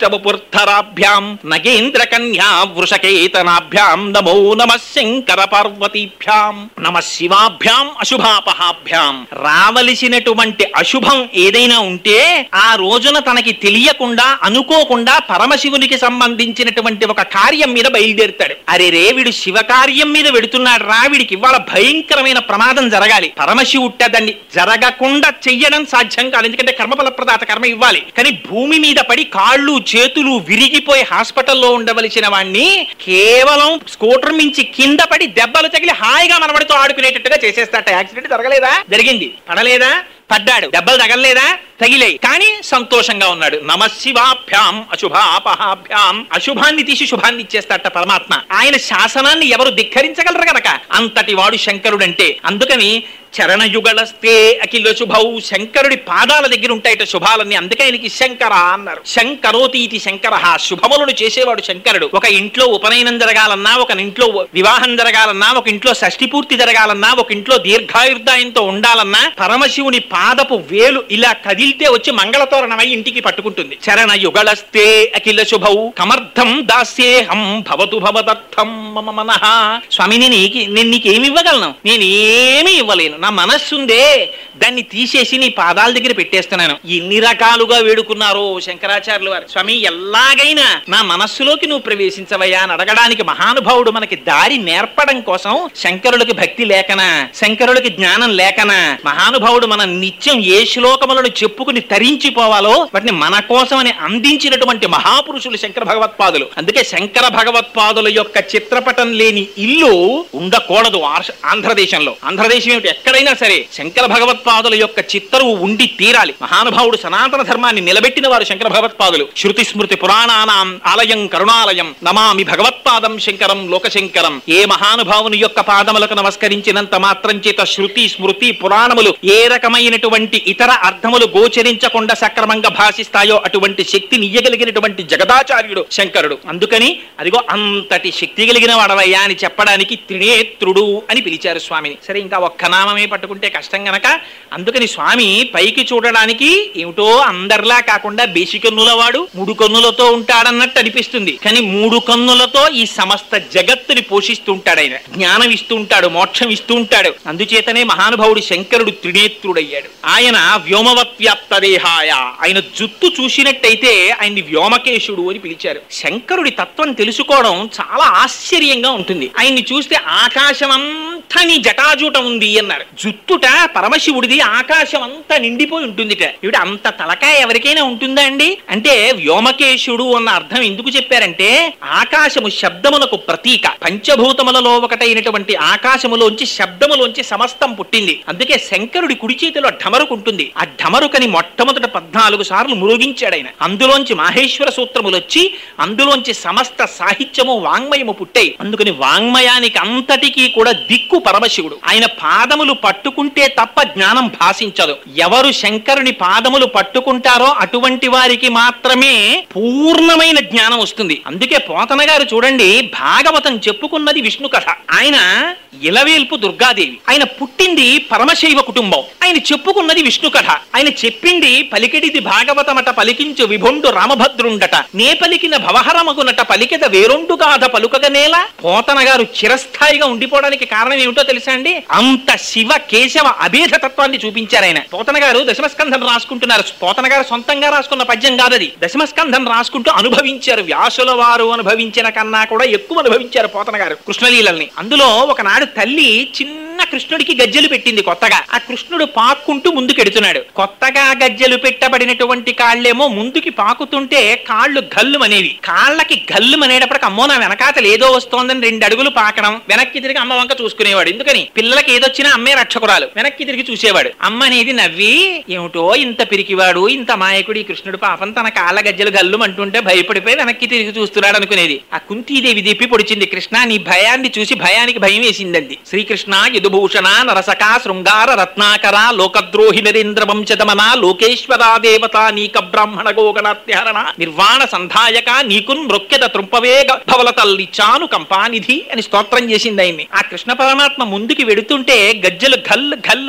Speaker 1: పుర్థరాభ్యాం నగేంద్ర కన్యా వృషకేతనాభ్యాం నమో నమ శంకర పార్వతీభ్యాం నమ శివాభ్యాం అశుభాపహాభ్యాం రావలసినటువంటి అశుభం ఏదైనా ఉంటే ఆ రోజున తనకి తెలియకుండా అనుకోకుండా పరమశివునికి సంబంధించినటువంటి ఒక కార్యం మీద బయలుదేరుతాడు అరే రే వీడు శివ కార్యం మీద వెడుతున్నాడు రా వీడికి ఇవాళ భయంకరమైన ప్రమాదం జరగాలి పరమశివుట్ట దాన్ని జరగకుండా చెయ్యడం సాధ్యం కాదు ఎందుకంటే కర్మఫల ప్రదాత కర్మ ఇవ్వాలి కానీ భూమి మీద పడి కాళ్ళు చేతులు విరిగిపోయి హాస్పిటల్లో ఉండవలసిన వాణ్ణి కేవలం స్కూటర్ మించి కింద పడి దెబ్బలు తగిలి హాయిగా మనవడితో ఆడుకునేటట్టుగా చేసేస్తాట యాక్సిడెంట్ జరగలేదా జరిగింది పడలేదా పడ్డాడు దెబ్బలు తగలలేదా తగిలే కానీ సంతోషంగా ఉన్నాడు నమ శివాభ్యాం అశుభాపహాభ్యాం అశుభాన్ని తీసి శుభాన్ని ఇచ్చేస్తాట పరమాత్మ ఆయన శాసనాన్ని ఎవరు ధిక్కరించగలరు గనక అంతటి వాడు శంకరుడంటే అందుకని చరణయుగళస్తే అఖిల శుభౌ శంకరుడి పాదాల దగ్గర ఉంటాయట శుభాలన్నీ అందుకే ఆయనకి శంకర అన్నారు శంకరోతి ఇది శంకర శుభములను చేసేవాడు శంకరుడు ఒక ఇంట్లో ఉపనయనం జరగాలన్నా ఒక ఇంట్లో వివాహం జరగాలన్నా ఒక ఇంట్లో షష్ఠి పూర్తి జరగాలన్నా ఒక ఇంట్లో దీర్ఘాయుర్దాయంతో ఉండాలన్నా పరమశివుని పాదపు వేలు ఇలా కదిలితే వచ్చి మంగళతోరణమై ఇంటికి పట్టుకుంటుంది చరణ యుగళస్తే అఖిల శుభౌ కమర్థం దాస్యేహం భవతు భవదర్థం మమ మనః స్వామి నేను నీకి- నేను నీకేమి ఇవ్వగలను నేను ఏమీ ఇవ్వలేను నా మనస్సుందే దాన్ని తీసేసి నీ పాదాల దగ్గర పెట్టేస్తున్నాను ఎన్ని రకాలుగా వేడుకున్నారో శంకరాచార్యులు వారు స్వామి ఎలాగైనా నా మనస్సులోకి నువ్వు ప్రవేశించవయ్యా అని అడగడానికి మహానుభావుడు మనకి దారి నేర్పడం కోసం శంకరులకి భక్తి లేకనా శంకరులకి జ్ఞానం లేకనా మహానుభావుడు మన నిత్యం ఏ శ్లోకములను చెప్పుకుని తరించిపోవాలో వాటిని మన కోసమని అందించినటువంటి మహాపురుషులు శంకర భగవత్పాదులు అందుకే శంకర భగవత్పాదుల యొక్క చిత్రపటం లేని ఇల్లు ఉండకూడదు ఆర్ష- ఆంధ్రదేశంలో ఆంధ్రదేశం ఏమిటి ఎక్కడైనా సరే శంకర భగవత్పాదుల యొక్క చిత్తరువు ఉండి తీరాలి మహానుభావుడు సనాతన ధర్మాన్ని నిలబెట్టిన వారు శంకర భగవత్పాదులు శృతి స్మృతి పురాణానాం ఆలయం కరుణాలయం నమామి భగవత్పాదం శంకరం లోకశంకరం ఏ మహానుభావుని యొక్క పాదములకు నమస్కరించినంత మాత్రం చేత శృతి స్మృతి పురాణములు ఏ రకమైనటువంటి ఇతర అర్థములు గోచరించకుండా సక్రమంగా భాషిస్తాయో అటువంటి శక్తిని ఇయ్యగలిగినటువంటి జగదాచార్యుడు శంకరుడు అందుకని అదిగో అంతటి శక్తి కలిగిన వాడవయ్యా అని చెప్పడానికి త్రినేత్రుడు అని పిలిచారు స్వామిని సరే ఇంకా ఒక్క నామమే పట్టుకుంటే కష్టం గనక అందుకని స్వామి పైకి చూడడానికి ఏమిటో అందరిలా కాకుండా బేసి కన్నుల వాడు మూడు కన్నులతో ఉంటాడన్నట్టు అనిపిస్తుంది కానీ మూడు కన్నులతో ఈ సమస్త జగత్తుని పోషిస్తూ ఉంటాడు ఆయన జ్ఞానం ఇస్తూ ఉంటాడు మోక్షం ఇస్తూ ఉంటాడు అందుచేతనే మహానుభావుడు శంకరుడు త్రినేత్రుడయ్యాడు ఆయన వ్యోమవత్ వ్యాప్త దేహాయ ఆయన జుత్తు చూసినట్టయితే ఆయన్ని వ్యోమకేశుడు అని పిలిచారు శంకరుడి తత్వం తెలుసుకోవడం చాలా ఆశ్చర్యంగా ఉంటుంది ఆయన్ని చూస్తే ఆకాశం అంతా నీ జటాజూటం ఉంది అన్నారు జుత్తుట పరమశివుడిది ఆకాశం అంతా నిండిపోయి ఉంటుందిట ఇవిడ అంత తలకాయ ఎవరికైనా ఉంటుందా అండి అంటే వ్యోమకేశుడు అన్న అర్థం ఎందుకు చెప్పారంటే ఆకాశము శబ్దములకు ప్రతీక పంచభూతములలో ఒకటైనటువంటి ఆకాశములోంచి శబ్దములోంచి సమస్తం పుట్టింది అందుకే శంకరుడి కుడి చేతిలో ఢమరుకు ఉంటుంది ఆ ఢమరుకని మొట్టమొదట పద్నాలుగు సార్లు మురుగించాడు ఆయన అందులోంచి మాహేశ్వర సూత్రములు వచ్చి అందులోంచి సమస్త సాహిత్యము వాంగ్మయము పుట్టాయి అందుకని వాంగ్మయానికి అంతటికీ కూడా దిక్కు పరమశివుడు ఆయన పాదములు పట్టుకుంటే తప్ప జ్ఞానం భాషించదు ఎవరు శంకరుని పాదములు పట్టుకుంటారో అటువంటి వారికి మాత్రమే పూర్ణమైన జ్ఞానం వస్తుంది అందుకే పోతన గారు చూడండి భాగవతం చెప్పుకున్నది విష్ణు కథ ఆయన ఇలవేల్పు దుర్గాదేవి ఆయన పుట్టింది పరమశైవ కుటుంబం ఆయన చెప్పుకున్నది విష్ణు కథ ఆయన చెప్పింది పలికెడిది భాగవతమట పలికించు విభుండు రామభద్రుండట నే పలికిన భవహరమగునట పలికెద వేరొండు గాథ పలుకగనేల పోతన గారు చిరస్థాయిగా ఉండిపోవడానికి కారణం ఏమిటో తెలుసా అండి అంత శివ కేశవ అభేద తత్వాన్ని చూపించారు ఆయన పోతన గారు దశమస్కంధం రాసుకుంటున్నారు పోతన గారు సొంతంగా రాసుకున్న పద్యం కాదది దశమస్కంధం రాసుకుంటూ అనుభవించారు వ్యాసుల వారు అనుభవించిన కన్నా కూడా ఎక్కువ అనుభవించారు పోతన గారు కృష్ణలీలల్ని అందులో ఒకనాడు తల్లి చిన్న కృష్ణుడికి గజ్జెలు పెట్టింది కొత్తగా ఆ కృష్ణుడు పాక్కుంటూ ముందుకెడుతున్నాడు కొత్తగా గజ్జెలు పెట్టబడినటువంటి కాళ్ళేమో ముందుకి పాకుతుంటే కాళ్ళు గల్లు అనేవి కాళ్ళకి గల్లు అనేటప్పటికి అమ్మో నా వెనకాతలు ఏదో వస్తోందని రెండు అడుగులు పాకడం వెనక్కి తిరిగి అమ్మ వంక చూసుకునేవాడు ఎందుకని పిల్లలకి ఏదొచ్చినా అమ్మే రక్షకురాలు వెనక్కి తిరిగి చూసేవాడు అమ్మ అనేది నవ్వి ఏమిటో ఇంత పిరికివాడు ఇంత మాయకుడు ఈ కృష్ణుడు పాపం తన కాళ్ళ గజ్జలు గల్లు అంటుంటే భయపడిపోయి వెనక్కి తిరిగి చూస్తున్నాడు అనుకునేది ఆ కుంతీదేవి దిప్పి పొడిచింది కృష్ణ నీ భయాన్ని చూసి భయానికి భయం వేసిందండి శ్రీకృష్ణ యదుభూషణ నరసక శృంగార రత్నాకర లోకద్రోహి నరేంద్ర వంశదమన లోకేశ్వరా దేవత నీక బ్రాహ్మణ గోగణాత్యహరణ నిర్వాణ సంధాయక నీకున్ మృక్యద త్రుంపవే భవల తల్లి చాను కంపానిధి అని స్తోత్రం చేసింది ఆయన్ని ఆ కృష్ణ పరమాత్మ ముందుకి వెడుతుంటే గజ్జలు గల్లు గల్లు గల్లు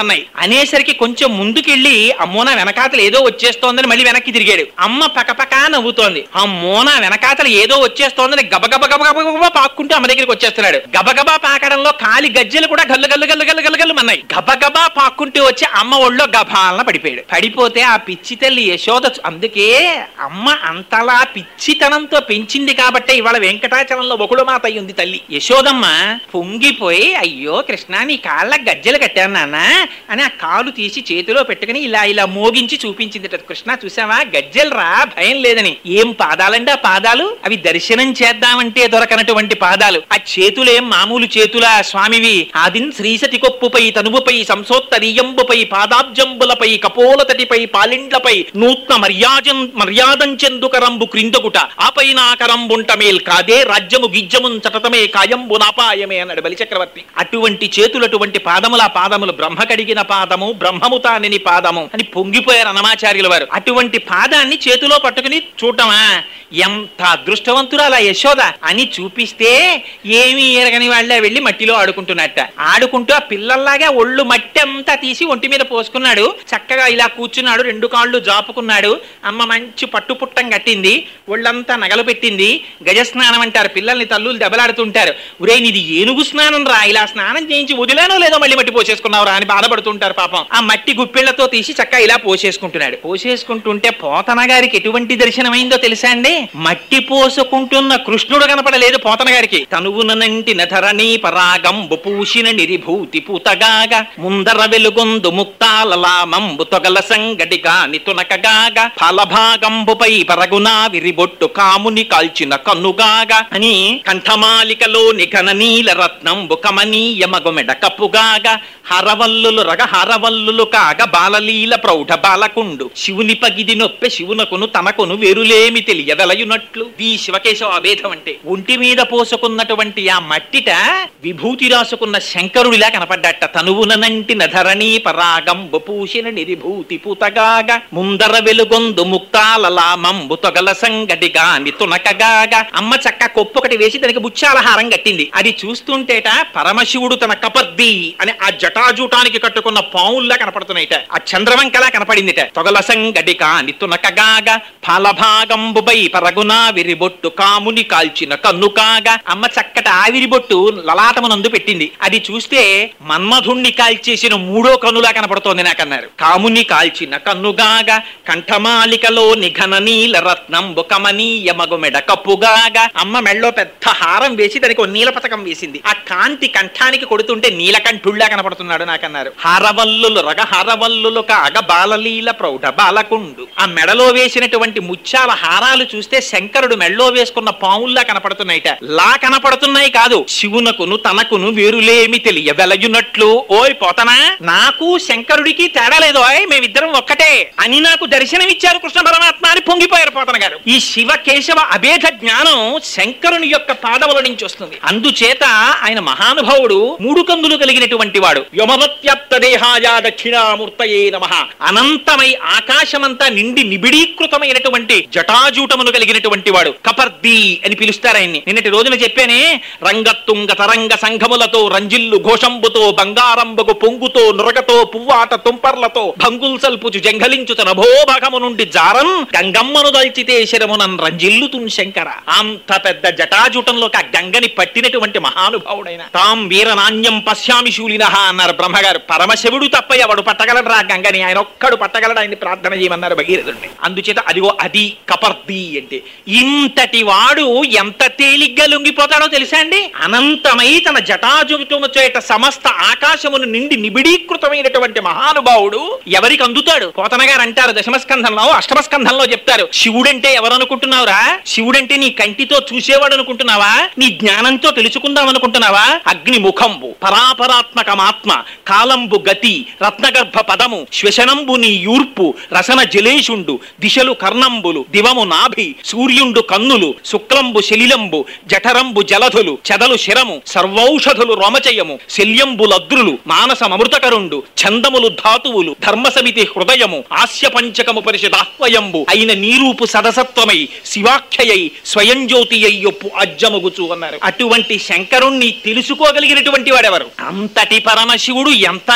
Speaker 1: ఉన్నాయి అనేసరికి కొంచెం ముందుకెళ్ళి అమ్మో నా వెనకాతలు ఏదో వచ్చేస్తోందని మళ్ళీ వెనక్కి తిరిగాడు అమ్మ పకపకా నవ్వుతోంది అమ్మో నా వెనకాతలు ఏదో వచ్చేస్తోందని గబగబ గబగబ పాక్కుంటూ అమ్మ దగ్గరికి వచ్చేస్తున్నాడు గబగబా పాకడంలో కాలి గజ్జెలు కూడా గల్లు గల్లు గల్లు గల్లు గల్లు గల్లు అన్నాయి గబగబా పాక్కుంటూ వచ్చి అమ్మ ఒళ్ళో గభాలన పడిపోయాడు పడిపోతే ఆ పిచ్చి తల్లి యశోద చూ- అందుకే అమ్మ అంతలా పిచ్చితనంతో పెంచింది కాబట్టి ఇవాళ వెంకటాచలంలో ఒకడు మాత అయ్యింది తల్లి యశోదమ్మ పొంగిపోయి అయ్యో కృష్ణ నీ కాళ్ళ గజ్జెలు కట్టాను నాన్న అని ఆ కాలు తీసి చేతిలో పెట్టుకుని ఇలా ఇలా మోగించి చూపించింది కృష్ణ చూసావా గజ్జెలు రా భయం లేదని ఏం పాదాలండి ఆ పాదాలు అవి దర్శనం చేద్దామంటే దొరకనటువంటి పాదాలు ఆ చేతులేం మామూలు చేతులా స్వామివి ఆదిన్ శ్రీసతి కొప్పుపై తనువుపై సంసోత్తరీయంబుపై పాదాబ్జంబులపై కపోలతటిపై పాలిండ్లపై నూత్న మర్యాజం మర్యాదంచెందుకరంబు క్రిందకుట ఆపై నాకరంబుంట మేల్ కాదే రాజ్యము గిజ్జమున్ చటతమే కాయంబు నాపాయమే అన్నాడు బలిచక్రవర్తి అటువంటి చేతులు అటువంటి పాదముల ఆ పాదములు బ్రహ్మ కడిగిన పాదము బ్రహ్మము తానిని పాదము అని పొంగిపోయారు అనమాచార్యుల వారు అటువంటి పాదాన్ని చేతిలో పట్టుకుని చూడటమా ఎంత అదృష్టవంతురాలా యశోద అని చూపిస్తే ఏమీ ఎరగని వాళ్ళే వెళ్ళి మట్టిలో ఆడుకుంటున్నట్ట ఆడుకుంటూ ఆ పిల్లల్లాగా ఒళ్ళు మట్టి అంతా తీసి ఒంటి మీద పోసుకున్నాడు చక్కగా ఇలా కూర్చున్నాడు రెండు కాళ్ళు జాపుకున్నాడు అమ్మ మంచి పట్టుపుట్టం కట్టింది ఒళ్ళంతా నగలు పెట్టింది గజస్నానం అంటారు పిల్లల్ని తల్లులు దెబ్బలాడుతుంటారు ఒరే నీది ఏనుగు స్నానం రా ఇలా స్నానం చేయించి వదిలానో లేదో మళ్ళీ మట్టి పోసేసుకున్నావురా అని బాధపడుతుంటారు పాపం ఆ మట్టి గుప్పిళ్లతో తీసి చక్కగా ఇలా పోసేసుకుంటున్నాడు పోసేసుకుంటుంటే పోతన గారికి ఎటువంటి దర్శనమైందో తెలుసా అండి మట్టి పోసుకుంటున్న కృష్ణుడు కనపడలేదు పోతన గారికి తనువునంటి నధరణి పరాగంబు పూసిన నిరిభూతి పూతగాగా ముందర వెలుగొందు ముక్తాలలామంబు తొగల సంగడిగా నితునకగాగ ఫలభాగంబుపై పరగునా విరిబొట్టు కాముని కాల్చిన కన్నుగాగా అని కంఠమాలికలో నిఘన నీల రత్నంబు కమనీయ మగుమెడ కప్పుగాగా హరవల్లులు రగ హరవల్లులు కాగ బాలలీల ప్రౌఢ బాలకుండు శివుని పగిది నొప్పె శివునకును తనకును వేరులేమి తెలియదలయునట్లు ఈ శివకేశవ అభేదం అంటే ఒంటి మీద పోసుకున్నటువంటి ఆ మట్టిట విభూతి రాసుకున్న శంకరుడిలా కనపడ్డట తనువునంటి నధరణీ పరాగం పూసిన నిరిభూతి పూతగాగా ముందర వెలుగొందు ముక్తాలలామంబు తొగల సంగడిగా నితునకగాగా అమ్మ చక్క కొప్పొకటి వేసి దానికి బుచ్చాల హారం కట్టింది అది చూస్తుంటేట పరమశివుడు తన కపర్ది అని ఆ జటాజూటానికి కట్టుకున్న పావుల్లా కనపడుతున్నాయిట ఆ చంద్రవంకలా కనపడిందిట తొగల సంగడిక నితునకగాగా ఫలభాగంబుపై పరగునా విరిబొట్టు కాముని కాల్చిన కన్నుకాగా అమ్మ చక్కటి ఆవిరిబొట్టు లలాటమునందు పెట్టింది అది చూస్తే మన్మధుణ్ణి కాల్చేసిన మూడో కన్నులా కనపడుతోంది నాకన్నారు కాముని కాల్చిన కన్నుగాగా కంఠమాలికలో నిఘన నీల రత్నం బుకమనీయ మగుమెడ కప్పుగాగా అమ్మ మెళ్ళో పెద్ద హారం వేసి దానికి ఒక నీల పథకం వేసింది ఆ కాంతి కంఠానికి కొడుతుంటే నీలకంఠుళ్ళా కనపడుతున్నాడు నాకన్నారు హారవల్లులు రగ హారవల్లులు కాగ బాలలీల ప్రౌఢ బాలకుండు ఆ మెడలో వేసినటువంటి ముత్యాల హారాలు చూస్తే శంకరుడు మెడలో వేసుకున్న పాముల్లా కనపడుతున్నాయిట లా కనపడుతున్నాయి కాదు శివునకును తనకును వేరులేమి తెలియ వెలయునట్లు ఓయ్ పోతనా నాకు శంకరుడికి తేడా లేదు ఓయ్ మేమిద్దరం ఒక్కటే అని నాకు దర్శనమిచ్చారు కృష్ణ పరమాత్మ అని పొంగిపోయారు పోతన గారు ఈ శివ కేశవ అభేద జ్ఞానం శంకరుని యొక్క పాదముల నుంచి వస్తుంది అందుచేత ఆయన మహానుభావుడు మూడు కందులు కలిగినటువంటి వాడు యమవత్యాప్త దేహాయ దక్షిణామూర్తయే నమ అనంతమై ఆకాశమంతా నిండి నిబిడీకృతమైనటువంటి జటాజూటమును కలిగినటువంటి వాడు కపర్ది అని పిలుస్తారు ఆయన్ని నిన్నటి రోజున చెప్పానే రంగత్తుంగ తరంగ సంఘములతో రంజిల్లు ఘోషంబుతో బంగారంబగు పొంగుతో నురగతో పువ్వాట తుంపర్లతో భంగుల్ సల్పుచు జంఘలించు తన భోభగము నుండి జారన్ గంగమ్మను దల్చితే శరమునన్ రంజిల్లుతున్ శంకర అంత పెద్ద జటాజూటంలోకి ఆ గంగని పట్టినటువంటి మహానుభావుడైన తాం వీరనాణ్యం పశ్యామి శూలిన అన్నారు బ్రహ్మగారు పరమశివుడు తప్ప ఎవడు పట్టగలడు ఆ గంగని ఆయన ఒక్కడు పట్టగలడు ఆయన్ని ప్రార్థన చేయమన్నారు భగీరథుడిని అందుచేత అదిగో అది కపర్ది అంటే ఇంతటి వాడు ఎంత తేలిగ్గా లొంగిపోతాడో తెలుసా అండి అనంతమై తన జటాజుటము చేత సమస్త ఆకాశమును నిండి నిబిడీకృతమైనటువంటి మహానుభావుడు ఎవరికి అందుతాడు పోతన గారు అంటారు దశమస్కంధంలో అష్టమస్కంధంలో చెప్తారు శివుడంటే ఎవరు అనుకుంటున్నావురా శివుడంటే నీ కంటితో చూసేవాడు అనుకుంటున్నావా నీ జ్ఞానంతో తెలుసుకుందాం అనుకుంటున్నావా అగ్ని ముఖంబు పరాపరాత్మకమాత్మ కాలంబు గతి రత్నగర్భ పదము శ్వశనంబు నీ యూర్పు రసన జలేషుండు దిశలు కర్ణంబులు దివము నాభి సూర్యుండు కన్నులు శుక్లంబు శలిలంబు జఠరంబు జలధులు చెదలు శిరము సర్వౌషధులు రోమచయము శల్యంబులద్రులు మానసమృతకరుండు ఛందములు ధాతువులు ధర్మసమితి హృదయము ఆస్య పంచకము పరిషదాహ్వయంబు అయిన నీరూపు సదసత్వమై శివాఖ్యయై స్వయం జ్యోతి అయ్యొప్పు అజ్జమగుచు అన్నారు అటువంటి శంకరుణ్ణి తెలుసుకోగలిగినటువంటి వాడెవరు అంతటి పరమశివుడు ఎంత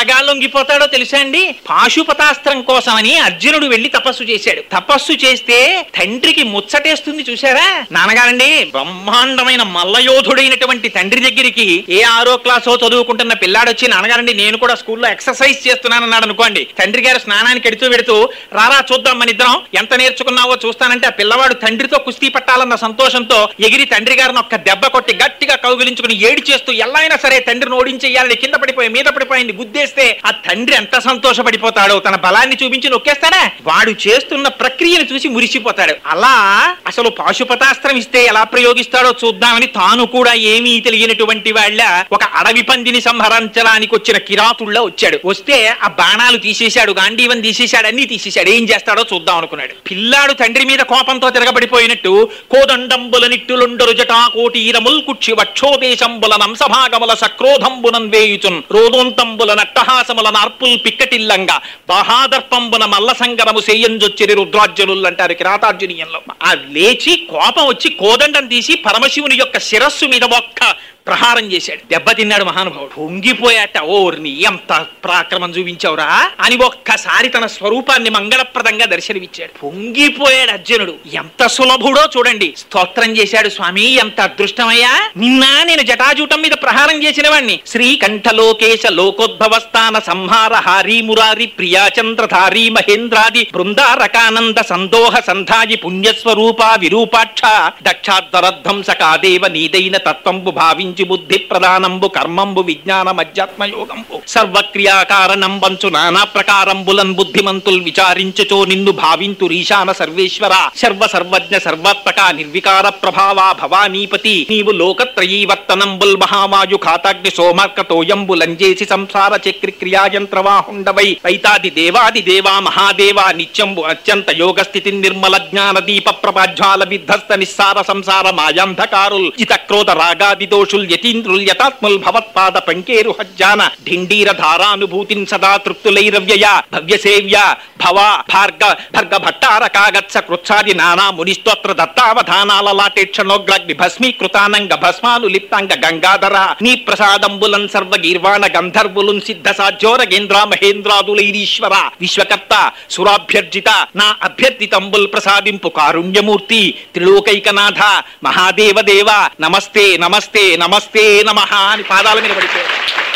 Speaker 1: ఎలాగా లొంగిపోతాడో తెలుసా అండి పాశుపతాస్త్రం కోసమని అర్జునుడు వెళ్లి తపస్సు చేశాడు తపస్సు చేస్తే తండ్రికి ముచ్చటేస్తుంది చూసారా నాన్నగారండి బ్రహ్మాండమైన మల్లయోధుడైనటువంటి తండ్రి దగ్గరికి ఏ ఆరో క్లాసో చదువుకుంటున్న పిల్లాడు వచ్చి నాన్నగారండి నేను కూడా స్కూల్లో ఎక్సర్సైజ్ చేస్తున్నానన్నాడు అనుకోండి తండ్రి గారు స్నానానికి ఎడుతూ వెడుతూ రారా చూద్దాం మన ఇద్దరం ఎంత నేర్చుకున్నావో చూస్తానంటే ఆ పిల్లవాడు తండ్రితో కుస్తీ పట్టాలన్న సంతోషంతో ఎగిరి తండ్రి గారిని ఒక్క దెబ్బ కొట్టి గట్టిగా కౌగిలించుకుని ఏడి చేస్తూ ఎలా అయినా సరే తండ్రిని ఓడించేయాలని కింద పడిపోయి మీద పడిపోయింది గుద్దేస్తే ఆ తండ్రి ఎంత సంతోషపడిపోతాడో తన బలాన్ని చూపించి నొక్కేస్తాడా వాడు చేస్తున్న ప్రక్రియను చూసి మురిసిపోతాడు అలా అసలు పాశుపతాస్త్రం ఇస్తే ఎలా ప్రయోగిస్తాడో చూద్దామని తాను కూడా ఏమీ తెలియనటువంటి వాళ్ళ ఒక అడవి పందిని సంహరించడానికి వచ్చిన కిరాతుళ్ళ వచ్చాడు వస్తే ఆ బాణాలు తీసేశాడు గాంధీవన్ తీసేశాడు అన్ని తీసేశాడు ఏం చేస్తాడో చూద్దాం అనుకున్నాడు పిల్లాడు తండ్రి మీద కోపంతో తిరగబడిపోయినట్టు కోదండంబుల నిట్టులుండరు జటా కోటీరముల్ కుక్షి వక్షోదేశంబుల నంసభాగముల సక్రోధంబునం వేయుచున్ రోదోంతంబుల నట్టహాసముల నార్పుల్ పిక్కటిల్లంగా బహాదర్పంబున మల్ల సంగరము సేయంజొచ్చిరి రుద్రార్జునులు అంటారు కిరాతార్జునీయంలో ఆ లేచి కోపం వచ్చి కోదండం తీసి పరమశివుని యొక్క శిరస్సు మీద ఒక్క ప్రహారం చేశాడు దెబ్బతిన్నాడు మహానుభావుడు పొంగిపోయాట ఓర్ని ఎంత పరాక్రమం చూపించావురా అని ఒక్కసారి తన స్వరూపాన్ని మంగళప్రదంగా దర్శనమిచ్చాడు పొంగిపోయాడు అర్జునుడు ఎంత సులభుడో చూడండి స్తోత్రం చేశాడు స్వామి ఎంత అదృష్టమయ్యా నిన్న నేను జటాజూటం మీద ప్రహారం చేసిన వాణ్ణి శ్రీకంఠలోకేశ లోకోద్భవస్థాన సంహార హారీ మురారి ప్రియాచంద్రధారీ మహేంద్రాది బృందారకానంద సందోహ సంధాయి పుణ్యస్వరూప విరూపాక్ష దక్షాధ్వరధ్వంస కాదేవ నీదైన తత్వంబు భావించి బుద్ధి ప్రధానంబు కర్మంబు విజ్ఞాన మధ్యాత్మ యోగంబు సర్వక్రియాకారణం వంచు నానా ప్రకారంబులన్ బుద్ధిమంతుల్ విచారించుచో నిన్ను భావింతు ఈశాన సర్వేశ్వర సర్వ సర్వజ్ఞ సర్వాత్మక నిర్వికార ప్రభావా భవానీపతి నీవు లోకత్రయీవర్తనంబుల్ మహామాయు ఖాతాగ్ని సోమార్కతోయంబులంజేసి సంసార చక్రి క్రియాయంత్రవాహుండవై వైతాది దేవాది దేవా మహాదేవా నిత్యంబు అత్యంత యోగ స్థితి నిర్మల జ్ఞాన దీప ప్రభాజ్వాల విధ్వస్త నిస్సార సంసార మాయాంధకారుల్ జిత క్రోధ రాగాది దోషుల్ యతీంద్రుల్ యతాత్ముల్ భవత్పాద పంకేరు హజ్జాన ఢిండీర ధారానుభూతిన్ సదా తృప్తులైరవ్యయ భవ్య సేవ్య భవ భార్గ భర్గ భట్టార కాగత్స కృత్సాది నానా మునిస్తోత్ర దత్తావధానాల లాటేక్షణోగ్రగ్ని భస్మీకృతానంగ భస్మాలు లిప్తాంగ గంగాధర నీ ప్రసాదంబులన్ సర్వ గీర్వాణ గంధర్వులున్ సిద్ధ సాధ్యోరగేంద్ర మహేంద్రాదులైరీశ్వర విశ్వకర్త సురాభ్యర్జిత నా అభ్యర్థితంబుల్ ప్రసాదింపు కారుణ్యమూర్తి త్రిలోకైకనాథ మహాదేవ దేవ నమస్తే నమస్తే నమస్తే నమః అని పాదాల మీద పడిపోయాడు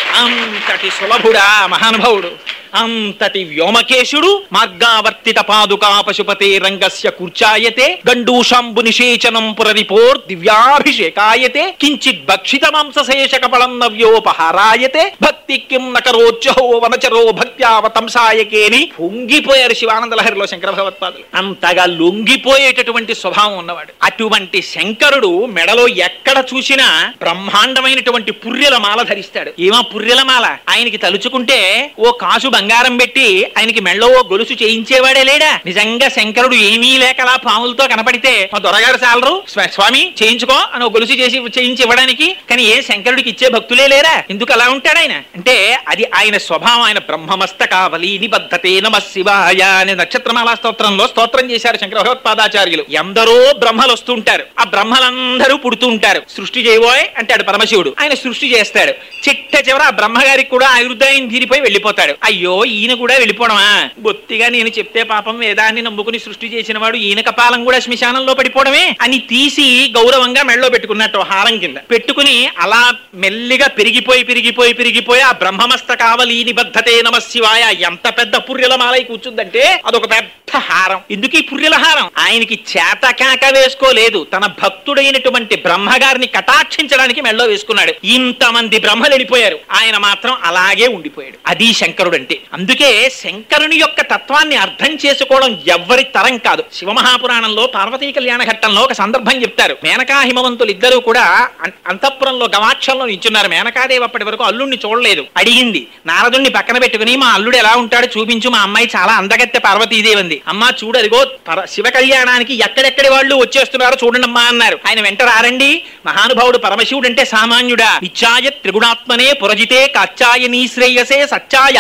Speaker 1: అంతటి సులభుడా మహానుభావుడు అంతటి వ్యోమకేశుడు మార్గావర్తిత పాదుకా పశుపతే రంగస్య కూర్చాయతే గండూషంబు నిషేచనం పురరిపోర్ దివ్యాభిషేకాయతే కించిత్ భక్షిత మాంసశేష కపళం నవ్యోపహారాయతే భక్తి కిం నకరోచ్చహో వనచరో భక్త్యావతంసాయకేని పొంగిపోయారు శివానంద లహరిలో శంకర భగవత్పాదులు అంతగా లొంగిపోయేటటువంటి స్వభావం ఉన్నవాడు అటువంటి శంకరుడు మెడలో ఎక్కడ చూసినా బ్రహ్మాండమైనటువంటి పుర్రెల మాల ధరిస్తాడు ఏమా పుర్రెల మాల ఆయనకి తలుచుకుంటే ఓ కాసు బంగారం పెట్టి ఆయనకి మెళ్ళో ఓ గొలుసు చేయించేవాడే లేడా నిజంగా శంకరుడు ఏమీ లేకలా పాములతో కనపడితే మా దొరగారు చాలరు స్వ- స్వామి చేయించుకో అని ఒక గొలుసు చేసి చేయించి ఇవ్వడానికి కానీ ఏ శంకరుడికి ఇచ్చే భక్తులే లేరా ఎందుకు అలా ఉంటాడు ఆయన అంటే అది ఆయన స్వభావం ఆయన బ్రహ్మమస్తకావలి నిబద్ధతే నమ శివాయ అనే నక్షత్రమాలా స్తోత్రంలో స్తోత్రం చేశారు శంకర భగవత్పాదాచార్యులు ఎందరో బ్రహ్మలు వస్తుంటారు ఆ బ్రహ్మలందరూ పుడుతూ ఉంటారు సృష్టి చేయబోయ్ అంటాడు పరమశివుడు ఆయన సృష్టి చేస్తాడు చిట్ట చివర ఆ బ్రహ్మగారికి కూడా ఆయుర్దాయం తీరిపోయి వెళ్ళిపోతాడు అయ్యో ఈయన కూడా వెళ్ళిపోవడమా బొత్తిగా నేను చెప్తే పాపం వేదాన్ని నమ్ముకుని సృష్టి చేసిన వాడు ఈయన కపాలం కూడా శ్మశానంలో పడిపోవడమే అని తీసి గౌరవంగా మెళ్ళలో పెట్టుకున్నట్టు హారం కింద పెట్టుకుని అలా మెల్లిగా పెరిగిపోయి పెరిగిపోయి పెరిగిపోయి ఆ బ్రహ్మమస్త కావలి నిబద్ధతే నమ శివాయ ఎంత పెద్ద పుర్రెల మాలై కూర్చుందంటే అదొక పెద్ద హారం ఎందుకు ఈ పుర్రెల హారం ఆయనకి చేతకాక వేసుకోలేదు తన భక్తుడైనటువంటి బ్రహ్మగారిని కటాక్షించడానికి మెళ్ళో వేసుకున్నాడు ఇంతమంది బ్రహ్మలు వెళ్ళిపోయారు ఆయన మాత్రం అలాగే ఉండిపోయాడు అది శంకరుడు అంటే అందుకే శంకరుని యొక్క తత్వాన్ని అర్థం చేసుకోవడం ఎవ్వరి తరం కాదు శివమహాపురాణంలో పార్వతీ కళ్యాణ ఘట్టంలో ఒక సందర్భం చెప్తారు మేనకా హిమవంతులు ఇద్దరు కూడా అం- అంతఃపురంలో గవాక్షంలో నించున్నారు మేనకాదేవి అప్పటి వరకు అల్లుడిని చూడలేదు అడిగింది నారదుణ్ణి పక్కన పెట్టుకుని మా అల్లుడు ఎలా ఉంటాడో చూపించు మా అమ్మాయి చాలా అందగత్తె పార్వతీదేవి ఉంది అమ్మా చూడు అదిగో పర- శివ కళ్యాణానికి ఎక్కడెక్కడి వాళ్ళు వచ్చేస్తున్నారో చూడండి అమ్మా అన్నారు ఆయన వెంట రారండి మహానుభావుడు పరమశివుడు అంటే సామాన్యుడా నిత్యాయ త్రిగుణాత్మనే పురజితే కాచ్చాయ నీ శ్రేయసే సత్యాయ అద్య కుటుంబ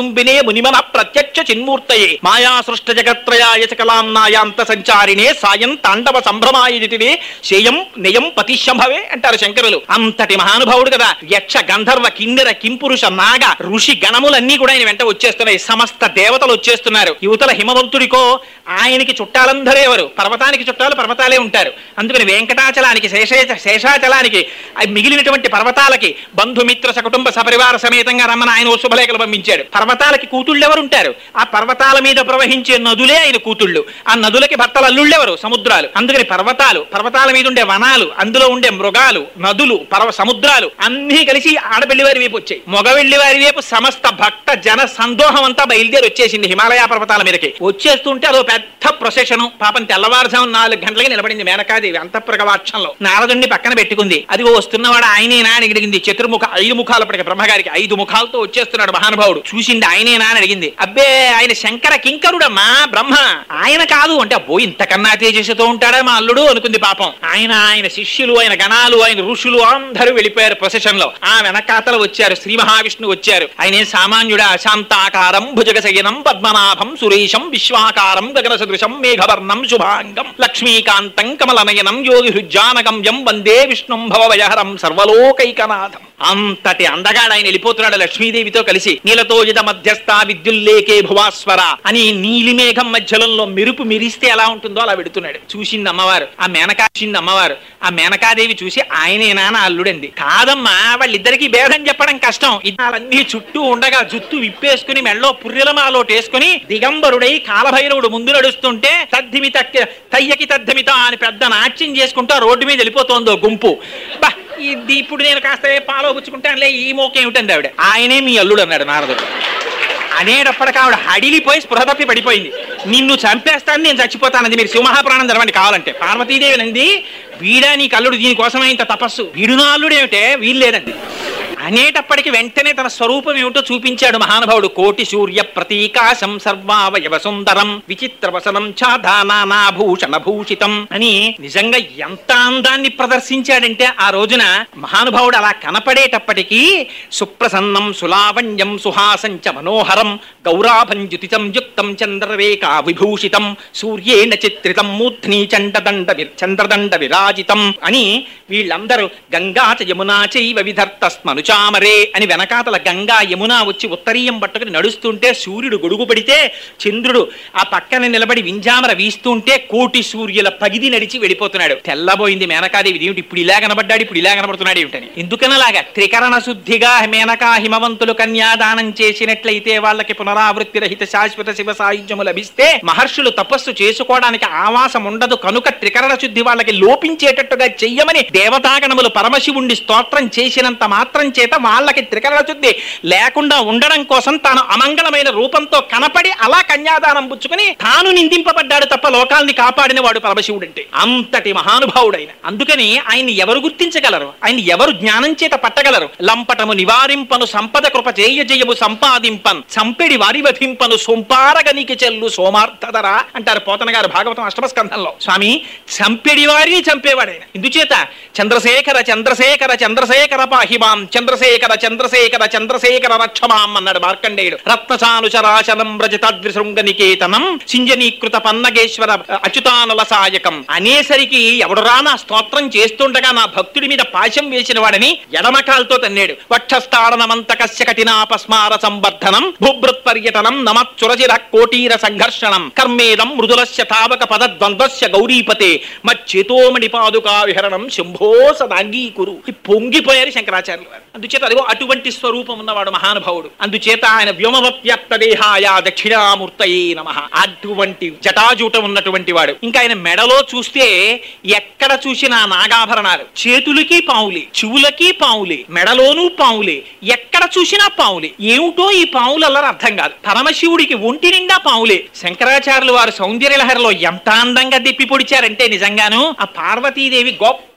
Speaker 2: విలుంబినే మునిమన ప్రత్యక్ష చిన్మూర్తయే మాయా సృష్ట జగత్రయాయ సకలాంనాయాంత సంచారిణే సాయం తాండవ సంభ్రమాయజిటినే శేయం నియం పతిశంభవే అంటారు శంకరులు అంతటి మహానుభావుడు కదా యక్ష గంధర్వ కిన్నెర కింపురుష నాగ ఋషి గణములన్నీ కూడా ఆయన వెంట వచ్చేస్తున్నాయి సమస్త దేవతలు వచ్చేస్తున్నారు యువతల హిమవంతుడికో ఆయనకి చుట్టాలందరూ ఎవరు పర్వతానికి చుట్టాలు పర్వతాలే ఉంటారు అందుకని వెంకటాచలానికి శేషే శేషాచలానికి ఆ మిగిలినటువంటి పర్వతాలకి బంధుమిత్ర సకుటుంబ సపరివార సమేతంగా రమ్మని ఆయన ఓ శుభలేఖలు పంపించాడు పర్వతాలకి కూతుళ్ళు ఎవరు ఉంటారు ఆ పర్వతాల మీద ప్రవహించే నదులే ఆయన కూతుళ్ళు ఆ నదులకి భర్తలు అల్లుళ్ళెవరు సముద్రాలు అందుకని పర్వతాలు పర్వతాల మీద ఉండే వనాలు అందులో ఉండే మృగాలు నదులు పర్వ సముద్రాలు అన్నీ కలిసి ఆడపెళ్లి వారి వైపు వచ్చాయి మగవెళ్లి వారి వైపు సమస్త భక్త జన సందోహం అంతా బయలుదేరి వచ్చేసింది హిమాలయ పర్వతాల మీదకి వచ్చేస్తుంటే అదో పెద్ద ప్రొసెషన్ పాపం తెల్లవారుజాము నాలుగు గంటలకి నిలబడింది మేనకాదేవి అంతఃప్రగవాక్షంలో నారదుణ్ణి పక్కన పెట్టుకుంది అది వస్తున్నవాడు ఆయనేనా అని అడిగింది చతుర్ముఖ ఐదు ముఖాలప్పటికి బ్రహ్మగారికి ఐదు ముఖాలతో వచ్చేస్తున్నాడు మహానుభావుడు చూసింది ఆయనేనా అని అడిగింది అబ్బే ఆయన శంకర కింకరుడమ్మా బ్రహ్మ ఆయన కాదు అంటే అబ్బో ఇంతకన్నా తేజస్సుతో ఉంటాడా మా అల్లుడు అనుకుంది పాపం ఆయన ఆయన శిష్యులు ఆయన గణాలు ఆయన ఋషులు అందరూ వెళ్ళిపోయారు ప్రొసెషన్ లో ఆ వెనకాతలు వచ్చారు శ్రీ మహావిష్ణువు వచ్చారు ఆయన ఏం సామాన్యుడా శాంతాకారం భుజగశయనం పద్మనాభం సురేశం విశ్వాకారం గగన సదృశం మేఘవర్ణం శుభాంగం లక్ష్మీకాంతం కమలనయనం యోగి హృజ్జానగమ్యం వందే విష్ణుం భవభయహరం సర్వలోకైకనాథం అంతటి అందగాడు ఆయన వెళ్ళిపోతున్నాడు లక్ష్మీదేవితో కలిసి నీలతోజిత మధ్యస్థ విద్యుల్లేకే భువాస్వర అని నీలిమేఘం మధ్యలో మెరుపు మెరిస్తే ఎలా ఉంటుందో అలా పెడుతున్నాడు చూసింది అమ్మవారు ఆ మేనకా చూసింది అమ్మవారు ఆ మేనకాదేవి చూసి ఆయనేనా నా అల్లుడంది కాదమ్మా వాళ్ళిద్దరికి భేదం చెప్పడం కష్టం ఇద్దరన్నీ చుట్టూ ఉండగా జుత్తు విప్పేసుకుని మెళ్ళో పుర్రెలమాలోటి వేసుకుని దిగంబరుడై కాలభైరవుడు ముందు నడుస్తుంటే తద్దిమి తక్క తయ్యకి తద్దమిత అని పెద్ద నాట్యం చేసుకుంటూ ఆ రోడ్డు మీద వెళ్ళిపోతోందో గుంపు బా ఇది ఇప్పుడు నేను కాస్త పాలో పుచ్చుకుంటానులే ఈ మోక ఏమిటండి ఆవిడ ఆయనే మీ అల్లుడు అన్నాడు నారదుడు అనేటప్పటికి ఆవిడ హడిలిపోయి స్పృహ తప్పి పడిపోయింది నిన్ను చంపేస్తాను నేను చచ్చిపోతానంది మీరు సింహప్రాణం తెరవండి కావాలంటే పార్వతీదేవి నంది వీడా నీ కల్లుడు దీనికోసమే ఇంత తపస్సు వీడు నా అల్లుడు ఏమిటే వీలు లేదండి అనేటప్పటికి వెంటనే తన స్వరూపం ఏమిటో చూపించాడు మహానుభావుడు కోటి సూర్య ప్రతీకాశం సర్వావయవ సుందరం విచిత్ర వసనం చాధానాభూషణ భూషితం అని నిజంగా ఎంత అందాన్ని ప్రదర్శించాడంటే ఆ రోజున మహానుభావుడు అలా కనపడేటప్పటికీ సుప్రసన్నం సులావణ్యం సుహాసంచ మనోహరం గౌరాభం యుతితం యుక్తం చంద్రరేఖా విభూషితం సూర్యేణ చిత్రితం మూర్ధ్ని చండదండ వి- చంద్రదండ విరాజితం అని వీళ్ళందరూ గంగా చ యమునా చైవ విధర్తస్మనుచామరే అని వెనకాతల గంగా యమున వచ్చి ఉత్తరీయం పట్టుకుని నడుస్తుంటే సూర్యుడు గొడుగు పడితే చంద్రుడు ఆ పక్కన నిలబడి వింజామర వీస్తుంటే కోటి సూర్యుల పగిది నడిచి వెళ్ళిపోతున్నాడు తెల్లబోయింది మేనకాదేవి దేవుడు ఇప్పుడు ఇలా కనబడ్డాడు ఇప్పుడు ఇలా కనబడుతున్నాడు ఏమిటని ఎందుకనలాగా త్రికరణ శుద్ధిగా మేనకా హిమవంతులు కన్యాదానం చేసినట్లయితే వాళ్ళకి పునరావృత్తి రహిత శాశ్వత శివ సాయుధ్యము లభిస్తే మహర్షులు తపస్సు చేసుకోవడానికి ఆవాసం ఉండదు కనుక త్రికరణ శుద్ధి వాళ్ళకి లోపించేటట్టుగా చెయ్యమని దేవతాగణములు పరమశివుణ్ణి స్తోత్రం చేసినంత మాత్రం చేత వాళ్ళకి త్రికరణ శుద్ధి లేకుండా ఉండడం కోసం తాను అమంగళమైన రూపంతో కనపడి అలా కన్యాదానం పుచ్చుకుని తాను నిందింపబడ్డాడు తప్ప లోకాల్ని కాపాడిన వాడు పరమశివుడు అంటే అంతటి మహానుభావుడైన అందుకని ఆయన్ని ఎవరు గుర్తించగలరు ఆయన ఎవరు జ్ఞానం చేత పట్టగలరు లంపటము నివారింపను సంపద కృప చేయ జయము సంపాదింపన్ చంపెడి వారి వధింపను సొంపారగనికి చెల్లు సోమార్థదరా అంటారు పోతన గారు భాగవతం అష్టమ స్కంధంలో స్వామి చంపెడి వారిని చంపేవాడైన ఇందుచేత చంద్రశేఖర చంద్రశేఖర చంద్రశేఖర పాహిమాం చంద్రశేఖర చంద్రశేఖర చంద్రశేఖర రక్షమాం అన్నాడు మార్కండేయుడు రత్నసానుచరాచనం రజతాద్రిశృంగ నికేతనం సింజనీకృత పన్నగేశ్వర అచ్యుతానుల సాయకం అనేసరికి ఎవడురా నా స్తోత్రం చేస్తుండగా నా భక్తుడి మీద పాశం వేసిన వాడని ఎడమకాలతో తన్నాడు వక్షస్థాడనమంతకస్య కఠినాపస్మార సంవర్ధనం భూభృత్ పర్యటనం నమచ్చురచిర కోటీర సంఘర్షణం కర్మేదం మృదులస్య తావక పద ద్వంద్వస్య గౌరీపతే మచ్చేతోమణి పాదుకా విహరణం శంభో సదాంగీకురు ఈ పొంగిపోయారు శంకరాచార్యులు వారు అందుచేత అదిగో అటువంటి స్వరూపం ఉన్నవాడు మహానుభావుడు అందుచేత ఆయన వ్యోమవ్యాప్త దేహాయ దక్షిణామూర్తయే నమ అటువంటి జటాజూటం ఉన్నటువంటి వాడు ఇంకా ఆయన మెడలో చూస్తే ఎక్కడ చూసినా నాగాభరణాలు చేతులకి పావులే చెవులకి పావులే మెడలోనూ పావులే ఎక్కడ చూసినా పావులే ఏమిటో ఈ పావులు అల్లరి అర్థం కాదు పరమశివుడికి ఒంటి నిండా పావులే శంకరాచార్యులు వారు సౌందర్యలహరిలో ఎంత అందంగా దెప్పి పొడిచారంటే నిజంగాను ఆ పార్వతీదేవి గొప్ప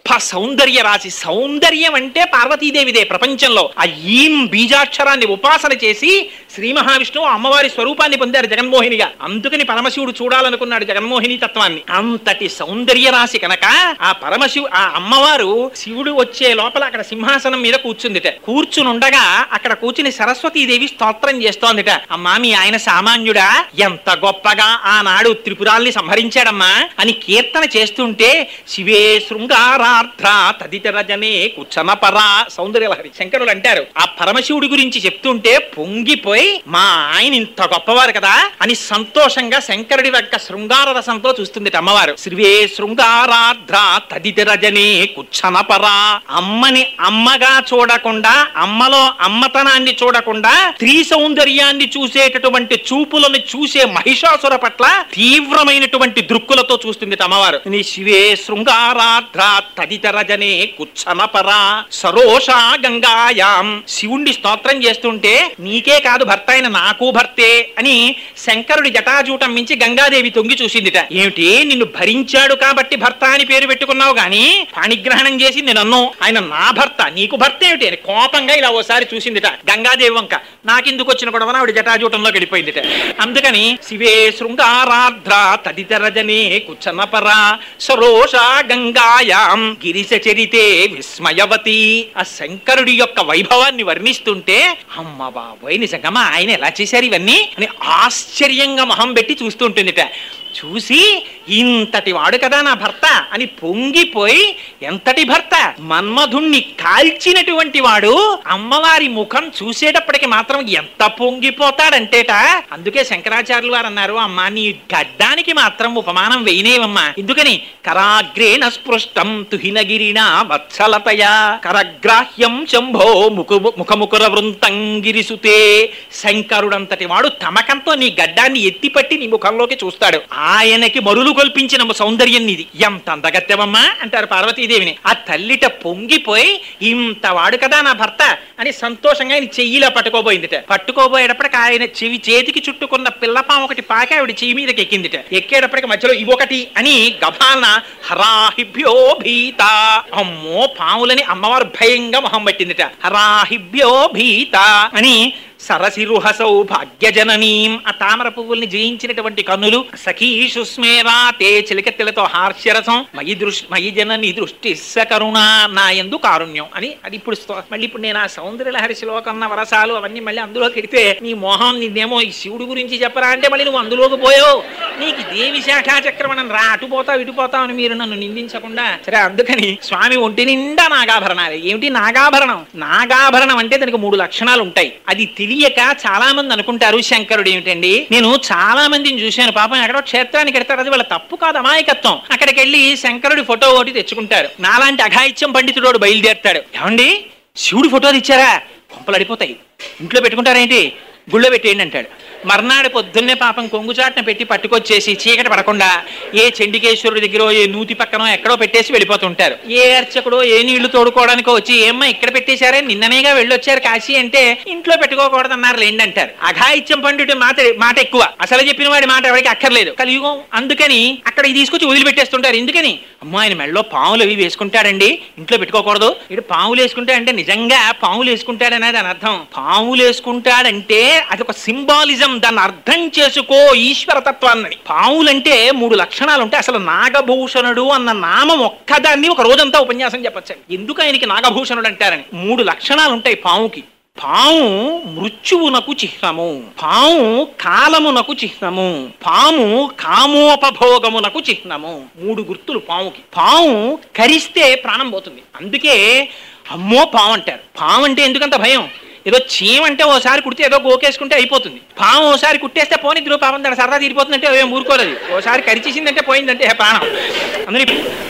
Speaker 2: సౌందర్య రాశి సౌందర్యం అంటే పార్వతీదేవిదే ప్రపంచంలో ఆ ఈం బీజాక్షరాన్ని ఉపాసన చేసి శ్రీ మహావిష్ణువు అమ్మవారి స్వరూపాన్ని పొందారు జగన్మోహినిగా అందుకని పరమశివుడు చూడాలనుకున్నాడు జగన్మోహిని తత్వాన్ని అంతటి సౌందర్య రాశి కనుక ఆ పరమశివు ఆ అమ్మవారు శివుడు వచ్చే లోపల అక్కడ సింహాసనం మీద కూర్చుందిట కూర్చునుండగా అక్కడ కూర్చుని సరస్వతీదేవి స్తోత్రం చేస్తోందిట అమ్మా మీ ఆయన సామాన్యుడా ఎంత గొప్పగా ఆనాడు త్రిపురాల్ని సంహరించాడమ్మా అని కీర్తన చేస్తుంటే శివే శృంగారార్ధ్ర తదితర జనే కుచ్చనపరా సౌందర్యలహరి శంకరులు అంటారు ఆ పరమశివుడి గురించి చెప్తుంటే పొంగిపోయి మా ఆయన ఇంత గొప్పవారు కదా అని సంతోషంగా శంకరుడి యొక్క శృంగార రసంతో చూస్తుంది అమ్మవారు శ్రీవే శృంగారార్ధ్ర తదితర జనే కుచ్చనపరా అమ్మని అమ్మగా చూడకుండా అమ్మలో అమ్మతనాన్ని చూడకుండా స్త్రీ సౌందర్యాన్ని చూసేటటువంటి చూపులను చూసే మహిషాసుర పట్ల తీవ్రమైనటువంటి దృక్కులతో చూస్తుంది అమ్మవారు నీ శివే శృంగారార్ధ్ర తదితర జనే కుచ్చనపరా సరోష గంగాయాం శివుణ్ణి స్తోత్రం చేస్తుంటే నీకే కాదు భర్త అయిన నాకు భర్తే అని శంకరుడి జటాజూటం మించి గంగాదేవి తొంగి చూసిందిట ఏమిటి నిన్ను భరించాడు కాబట్టి భర్త అని పేరు పెట్టుకున్నావు గాని పాణిగ్రహణం చేసింది నన్ను ఆయన నా భర్త నీకు భర్త ఏమిటి అని కోపంగా ఇలా ఓసారి చూసిందిట గంగాదేవి వంక నాకెందుకు వచ్చిన గొడవ ఆవిడ జటాజూటంలోకి వెళ్ళిపోయిందిట అందుకని శివే శృంగారార్ధ్ర తదితర జనే కుచ్చనపరా సరోష గంగాయాం గిరిశ చరితే విస్మయవతి ఆ శంకరుడి యొక్క వైభవాన్ని వర్ణిస్తుంటే అమ్మ బాబోయ్ నిజంగా ఆయన ఎలా చేశారు ఇవన్నీ అని ఆశ్చర్యంగా మొహం పెట్టి చూస్తుంటుందిట చూసి ఇంతటి వాడు కదా నా భర్త అని పొంగిపోయి ఎంతటి భర్త మన్మధుణ్ణి కాల్చినటువంటి వాడు అమ్మవారి ముఖం చూసేటప్పటికి మాత్రం ఎంత పొంగిపోతాడంటేట అందుకే శంకరాచార్యులు వారు అన్నారు అమ్మా నీ గడ్డానికి మాత్రం ఉపమానం వేయనేవమ్మా ఎందుకని కరాగ్రేణ స్పృష్టం తుహినగిరిణ వత్సలతయా కరగ్రాహ్యం శంభో ముఖు ముఖముకుర వృంతం గిరిసుతే శంకరుడంతటి వాడు తమకంతో నీ గడ్డాన్ని ఎత్తిపట్టి నీ ముఖంలోకి చూస్తాడు ఆయనకి మరులు కల్పించిన సౌందర్యం నీది ఎంత అందగత్తెవమ్మా అంటారు పార్వతీదేవిని ఆ తల్లిట పొంగిపోయి ఇంత వాడు కదా నా భర్త అని సంతోషంగా ఆయన చెయ్యిలా పట్టుకోబోయిందిట పట్టుకోబోయేటప్పటికి ఆయన చెవి చేతికి చుట్టుకున్న పిల్లపాం ఒకటి పాక ఆవిడ చెయ్యి మీదకి ఎక్కిందిట ఎక్కేటప్పటికి మధ్యలో ఇవొకటి అని గభాన హరాహిభ్యో భీత అమ్మో పాములని అమ్మవారు భయంగా మొహం పట్టిందిట హరాహిభ్యో భీత అని సరసిరుహసౌ భాగ్యజననీం ఆ తామర పువ్వుల్ని జయించినటువంటి కన్నులు సఖీషు స్మేరా తే చిలికత్తెలతో హార్ష్యరసం మయి దృష్టి మయి జనని దృష్టి కరుణ నా ఎందు కారుణ్యం అని అది ఇప్పుడు స్తో- మళ్ళీ ఇప్పుడు నేను ఆ సౌందర్యలహరి శ్లోకన్న వరసాలు అవన్నీ మళ్ళీ అందులోకి ఎడితే నీ మోహం నిన్నేమో ఈ శివుడి గురించి చెప్పరా అంటే మళ్ళీ నువ్వు అందులోకి పోయావు నీకు దేవి శాఖా చక్రమణం రా అటు పోతావు ఇటు పోతావు అని మీరు నన్ను నిందించకుండా సరే అందుకని స్వామి ఒంటి నిండా నాగాభరణాలు ఏమిటి నాగాభరణం నాగాభరణం అంటే దానికి మూడు లక్షణాలు ఉంటాయి అది తెలియక చాలా మంది అనుకుంటారు శంకరుడు ఏమిటండి నేను చాలా మందిని చూశాను పాపం ఎక్కడో క్షేత్రానికి ఎడతారు అది వాళ్ళ తప్పు కాదు అమాయకత్వం అక్కడికి వెళ్ళి శంకరుడి ఫోటో ఒకటి తెచ్చుకుంటారు నాలాంటి అఘాయిత్యం పండితుడు బయలుదేరుతాడు ఏమండి శివుడి ఫోటో ఇచ్చారా కొంపలు అడిపోతాయి ఇంట్లో పెట్టుకుంటారేంటి గుళ్ళో పెట్టేయండి అంటాడు మర్నాడు పొద్దున్నే పాపం కొంగుచాటున పెట్టి పట్టుకొచ్చేసి చీకటి పడకుండా ఏ చండికేశ్వరుడి దగ్గర ఏ నూతి పక్కనో ఎక్కడో పెట్టేసి వెళ్ళిపోతుంటారు ఏ అర్చకుడో ఏ నీళ్లు తోడుకోవడానికో వచ్చి ఏమ్మా ఇక్కడ పెట్టేశారే నిన్ననేగా వెళ్ళొచ్చారు కాశీ అంటే ఇంట్లో పెట్టుకోకూడదు అన్నారు లేండి అంటారు అఘాయిత్యం పండితుడి మాట మాట ఎక్కువ అసలు చెప్పిన వాడి మాట ఎవరికి అక్కర్లేదు కలియుగం అందుకని అక్కడ ఇది తీసుకొచ్చి వదిలిపెట్టేస్తుంటారు ఎందుకని అమ్మా ఆయన మెళ్ళలో పాములు అవి వేసుకుంటాడండి ఇంట్లో పెట్టుకోకూడదు ఇటు పాములు వేసుకుంటాడంటే నిజంగా పాములు వేసుకుంటాడనేది దాని అర్థం పాములు వేసుకుంటాడంటే అది ఒక సింబాలిజం దాన్ని అర్థం చేసుకో ఈశ్వర తత్వాన్ని పాములంటే మూడు లక్షణాలు ఉంటాయి అసలు నాగభూషణుడు అన్న నామం ఒక్కదాన్ని ఒక రోజంతా ఉపన్యాసం చెప్పచ్చు ఎందుకు ఆయనకి నాగభూషణుడు అంటారని మూడు లక్షణాలు ఉంటాయి పాముకి పాము మృత్యువునకు చిహ్నము పాము కాలమునకు చిహ్నము పాము కామోపభోగమునకు చిహ్నము మూడు గుర్తులు పాముకి పాము కరిస్తే ప్రాణం పోతుంది అందుకే అమ్మో పాము అంటారు పాము అంటే ఎందుకంత భయం ఏదో చీమ అంటే ఓసారి కుడితే ఏదో గోకేసుకుంటే అయిపోతుంది పాము ఓసారి కుట్టేస్తే పోని ద్రూ పాపం దాని సరదా తీరిపోతుందంటే ఏం ఊరుకోలేదు ఓసారి కరిచేసిందంటే పోయిందంటే ప్రాణం అందుని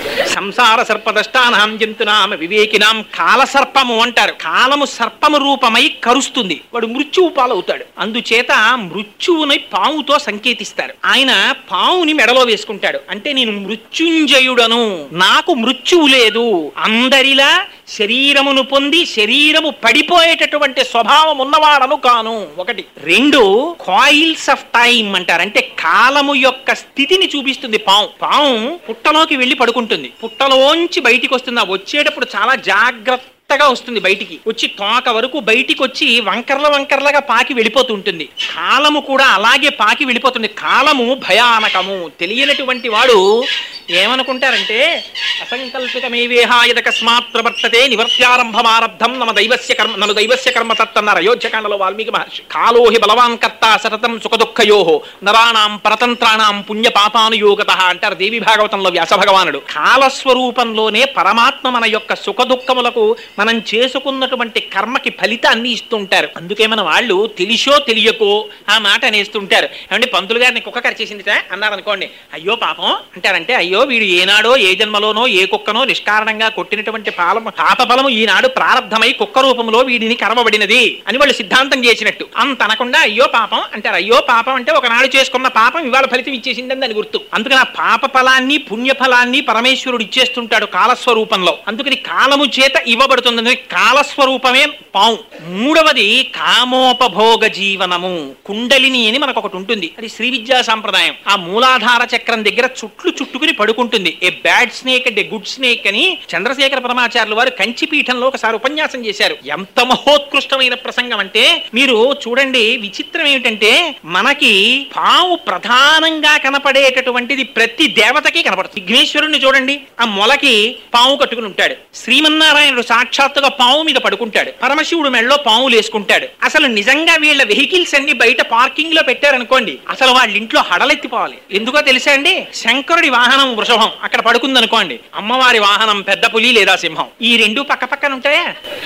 Speaker 2: సంసార సర్పదష్టానాం జంతునాం వివేకినాం కాల సర్పము అంటారు కాలము సర్పము రూపమై కరుస్తుంది వాడు మృత్యువు పాలవుతాడు అందుచేత మృత్యువుని పాముతో సంకేతిస్తారు ఆయన పావుని మెడలో వేసుకుంటాడు అంటే నేను మృత్యుంజయుడను నాకు మృత్యువు లేదు అందరిలా శరీరమును పొంది శరీరము పడిపోయేటటువంటి స్వభావం ఉన్నవాడను కాను ఒకటి రెండు కాయిల్స్ ఆఫ్ టైం అంటారు అంటే కాలము యొక్క స్థితిని చూపిస్తుంది పాము పాము పుట్టలోకి వెళ్ళి పడుకుంటుంది పుట్టలోంచి బయటికి వస్తుంది ఆ వచ్చేటప్పుడు చాలా జాగ్రత్తగా వస్తుంది బయటికి వచ్చి తోక వరకు బయటికి వచ్చి వంకర్ల వంకర్లగా పాకి వెళ్ళిపోతూ ఉంటుంది కాలము కూడా అలాగే పాకి వెళ్ళిపోతుంది కాలము భయానకము తెలియనటువంటి వాడు ఏమనుకుంటారంటే అసంకల్పితమేవేహాయదకస్మాత్ ప్రవర్తతే నివర్త్యారంభమారబ్ధం నమ దైవస్య కర్మ నన్ను దైవస్య కర్మ తత్తన్నారు అయోధ్యకాండలో వాల్మీకి మహర్షి కాలోహి బలవాన్ కర్త సతతం సుఖదుఃఖయో నరాణాం పరతంత్రాణాం పుణ్య పాపానుయోగత అంటారు దేవి భాగవతంలో వ్యాస భగవానుడు కాలస్వరూపంలోనే పరమాత్మ మన యొక్క సుఖ దుఃఖములకు మనం చేసుకున్నటువంటి కర్మకి ఫలితాన్ని ఇస్తుంటారు అందుకే మన వాళ్ళు తెలిసో తెలియకో ఆ మాట అనేస్తుంటారు ఏమంటే పంతులు గారిని కుక్క కరిచేసిందిట అన్నారు అనుకోండి అయ్యో పాపం అంటారంటే అయ్యో వీడు ఏనాడో ఏ జన్మలోనో ఏ కుక్కనో నిష్కారణంగా కొట్టినటువంటి పాలం పాప ఫలము ఈనాడు ప్రారంధమై కుక్క రూపంలో వీడిని కరమబడినది అని వాళ్ళు సిద్ధాంతం చేసినట్టు అంత అనకుండా అయ్యో పాపం అంటారు అయ్యో పాపం అంటే ఒకనాడు చేసుకున్న పాపం ఇవాళ ఫలితం ఇచ్చేసిందని దాని గుర్తు అందుకని ఆ పాప ఫలాన్ని పుణ్య ఫలాన్ని పరమేశ్వరుడు ఇచ్చేస్తుంటాడు కాలస్వరూపంలో అందుకని కాలము చేత ఇవ్వబడుతుంది అందుకని కాలస్వరూపమే పాము మూడవది కామోపభోగ జీవనము కుండలిని అని మనకు ఒకటి ఉంటుంది అది శ్రీ విద్యా సాంప్రదాయం ఆ మూలాధార చక్రం దగ్గర చుట్లు చుట్టుకుని పడుకుంటుంది ఏ బ్యాడ్ స్నేక్ అంటే గుడ్ స్నేక్ అని చంద్రశేఖర పరమాచార్యులు వారు కంచి పీఠంలో ఒకసారి ఉపన్యాసం చేశారు ఎంత మహోత్కృష్టమైన ప్రసంగం అంటే మీరు చూడండి విచిత్రం ఏమిటంటే మనకి పాము ప్రధానంగా కనపడేటటువంటిది ప్రతి దేవతకి కనపడుతుంది విఘ్నేశ్వరుణ్ణి చూడండి ఆ మొలకి పాము కట్టుకుని ఉంటాడు శ్రీమన్నారాయణుడు సాక్షాత్తుగా పాము మీద పడుకుంటాడు పరమశివుడు మెళ్ళలో పాములు వేసుకుంటాడు అసలు నిజంగా వీళ్ళ వెహికల్స్ అన్ని బయట పార్కింగ్ లో పెట్టారనుకోండి అసలు వాళ్ళ ఇంట్లో హడలెత్తిపోవాలి ఎందుకో తెలుసా అండి శంకరుడి వాహనం వృషభం అక్కడ పడుకుంది అనుకోండి అమ్మవారి వాహనం పెద్ద పులి లేదా సింహం ఈ రెండు పక్క పక్కన ఉంటాయా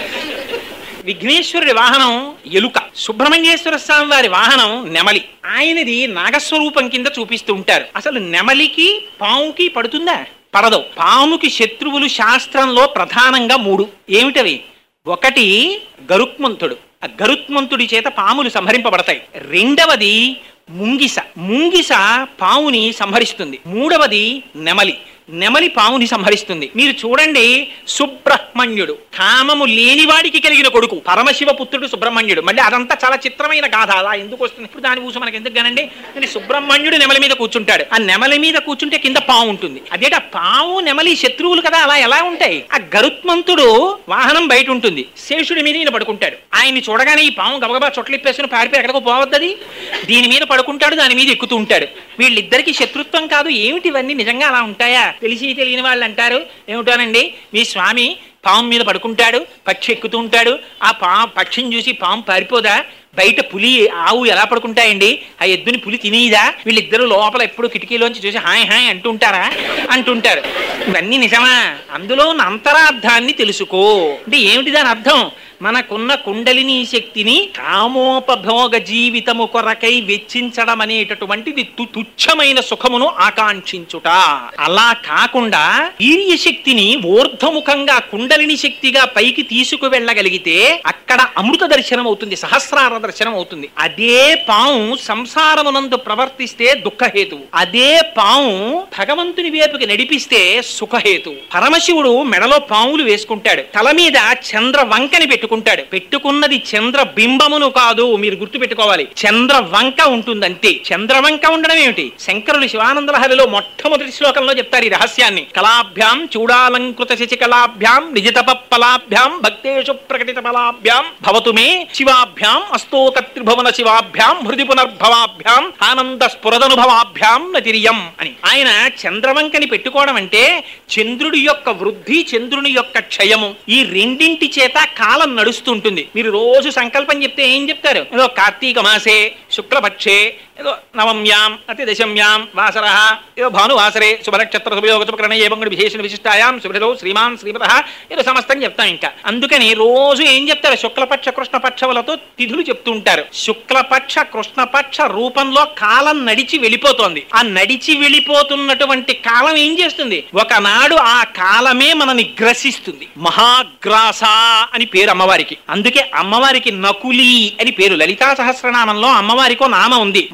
Speaker 2: విఘ్నేశ్వరుడి వాహనం ఎలుక సుబ్రహ్మణ్యేశ్వర స్వామి వారి వాహనం నెమలి ఆయనది నాగస్వరూపం కింద చూపిస్తూ ఉంటారు అసలు నెమలికి పాముకి పడుతుందా పడదు పాముకి శత్రువులు శాస్త్రంలో ప్రధానంగా మూడు ఏమిటవి ఒకటి గరుక్మంతుడు ఆ గరుత్మంతుడి చేత పాములు సంహరింపబడతాయి రెండవది ముంగిస ముంగిస పావుని సంహరిస్తుంది మూడవది నెమలి నెమలి పావుని సంహరిస్తుంది మీరు చూడండి సుబ్రహ్మణ్యుడు కామము లేనివాడికి కలిగిన కొడుకు పరమశివ పుత్రుడు సుబ్రహ్మణ్యుడు మళ్ళీ అదంతా చాలా చిత్రమైన గాథ అలా ఎందుకు వస్తుంది ఇప్పుడు దాని ఊసు మనకి ఎందుకు గానండి కానీ సుబ్రహ్మణ్యుడు నెమలి మీద కూర్చుంటాడు ఆ నెమలి మీద కూర్చుంటే కింద పాము ఉంటుంది అదేట పాము నెమలి శత్రువులు కదా అలా ఎలా ఉంటాయి ఆ గరుత్మంతుడు వాహనం బయట ఉంటుంది శేషుడి మీద ఈయన పడుకుంటాడు ఆయన్ని చూడగానే ఈ పాము గబగబా చొట్లిప్పేసుకుని పారిపోయి ఎక్కడికో పోవద్దది దీని మీద పడుకుంటాడు దాని మీద ఎక్కుతూ ఉంటాడు వీళ్ళిద్దరికి శత్రుత్వం కాదు ఏమిటి ఇవన్నీ నిజంగా అలా ఉంటాయా తెలిసి తెలియని వాళ్ళు అంటారు ఏమిటోనండి మీ స్వామి పాము మీద పడుకుంటాడు పక్షి ఎక్కుతూ ఉంటాడు ఆ పా పక్షిని చూసి పాము పారిపోదా బయట పులి ఆవు ఎలా పడుకుంటాయండి ఆ ఎద్దుని పులి తినేదా వీళ్ళిద్దరూ లోపల ఎప్పుడు కిటికీలోంచి చూసి హాయ్ హాయ్ అంటుంటారా అంటుంటారు ఇవన్నీ నిజమా అందులో ఉన్న అంతరార్థాన్ని తెలుసుకో అంటే ఏమిటి దాని అర్థం మనకున్న కుండలిని శక్తిని కామోపభోగ జీవితము కొరకై వెచ్చించడం అనేటటువంటిది తు- తుచ్చమైన సుఖమును ఆకాంక్షించుట అలా కాకుండా వీర్య శక్తిని ఊర్ధముఖంగా కుండలిని శక్తిగా పైకి తీసుకు వెళ్ళగలిగితే అక్కడ అమృత దర్శనం అవుతుంది సహస్రార దర్శనం అవుతుంది అదే పాము సంసారమునందు ప్రవర్తిస్తే దుఃఖహేతువు అదే పాము భగవంతుని వైపుకి నడిపిస్తే సుఖహేతువు పరమశివుడు మెడలో పాములు వేసుకుంటాడు తల మీద చంద్ర వంకని పెట్టుకుంటాడు పెట్టుకున్నది చంద్ర బింబమును కాదు మీరు గుర్తు పెట్టుకోవాలి చంద్ర వంక ఉంటుంది అంతే చంద్ర వంక ఉండడం ఏమిటి శంకరులు శివానంద లహరిలో మొట్టమొదటి శ్లోకంలో చెప్తారు ఈ రహస్యాన్ని కళాభ్యాం చూడాలంకృత శశికళాభ్యాం నిజతప ఫలాభ్యాం భక్తేషు ప్రకటిత ఫలాభ్యాం భవతు మే శివాభ్యాం అస్తోక త్రిభువన శివాభ్యాం హృది పునర్భవాభ్యాం ఆనంద స్ఫురదనుభవాభ్యాం నతిరియం అని ఆయన చంద్రవంకని పెట్టుకోవడం అంటే చంద్రుడి యొక్క వృద్ధి చంద్రుని యొక్క క్షయము ఈ రెండింటి చేత కాలం నడుస్తుంటుంది మీరు రోజు సంకల్పం చెప్తే ఏం చెప్తారు ఏదో కార్తీక మాసే శుక్లపక్షే ఏదో నవమ్యాం అతి దశమ్యాం వాసర ఏదో భానువాసరే శుభనక్షత్ర శుభయోగ శుభకరణ ఏవంగుడి విశేషణ విశిష్టాయాం శుభ్రతో శ్రీమాన్ శ్రీపద ఏదో సమస్తం చెప్తాం ఇంకా అందుకని రోజు ఏం చెప్తారు శుక్లపక్ష కృష్ణపక్షములతో తిథులు చెప్తూ ఉంటారు శుక్లపక్ష కృష్ణపక్ష రూపంలో కాలం నడిచి వెళ్ళిపోతోంది ఆ నడిచి వెళ్ళిపోతున్నటువంటి కాలం ఏం చేస్తుంది ఒకనాడు ఆ కాలమే మనని గ్రసిస్తుంది మహాగ్రాస అని పేరు అమ్మవారికి అందుకే అమ్మవారికి నకులి అని పేరు లలితా సహస్రనామంలో అమ్మవారికో నామ ఉంది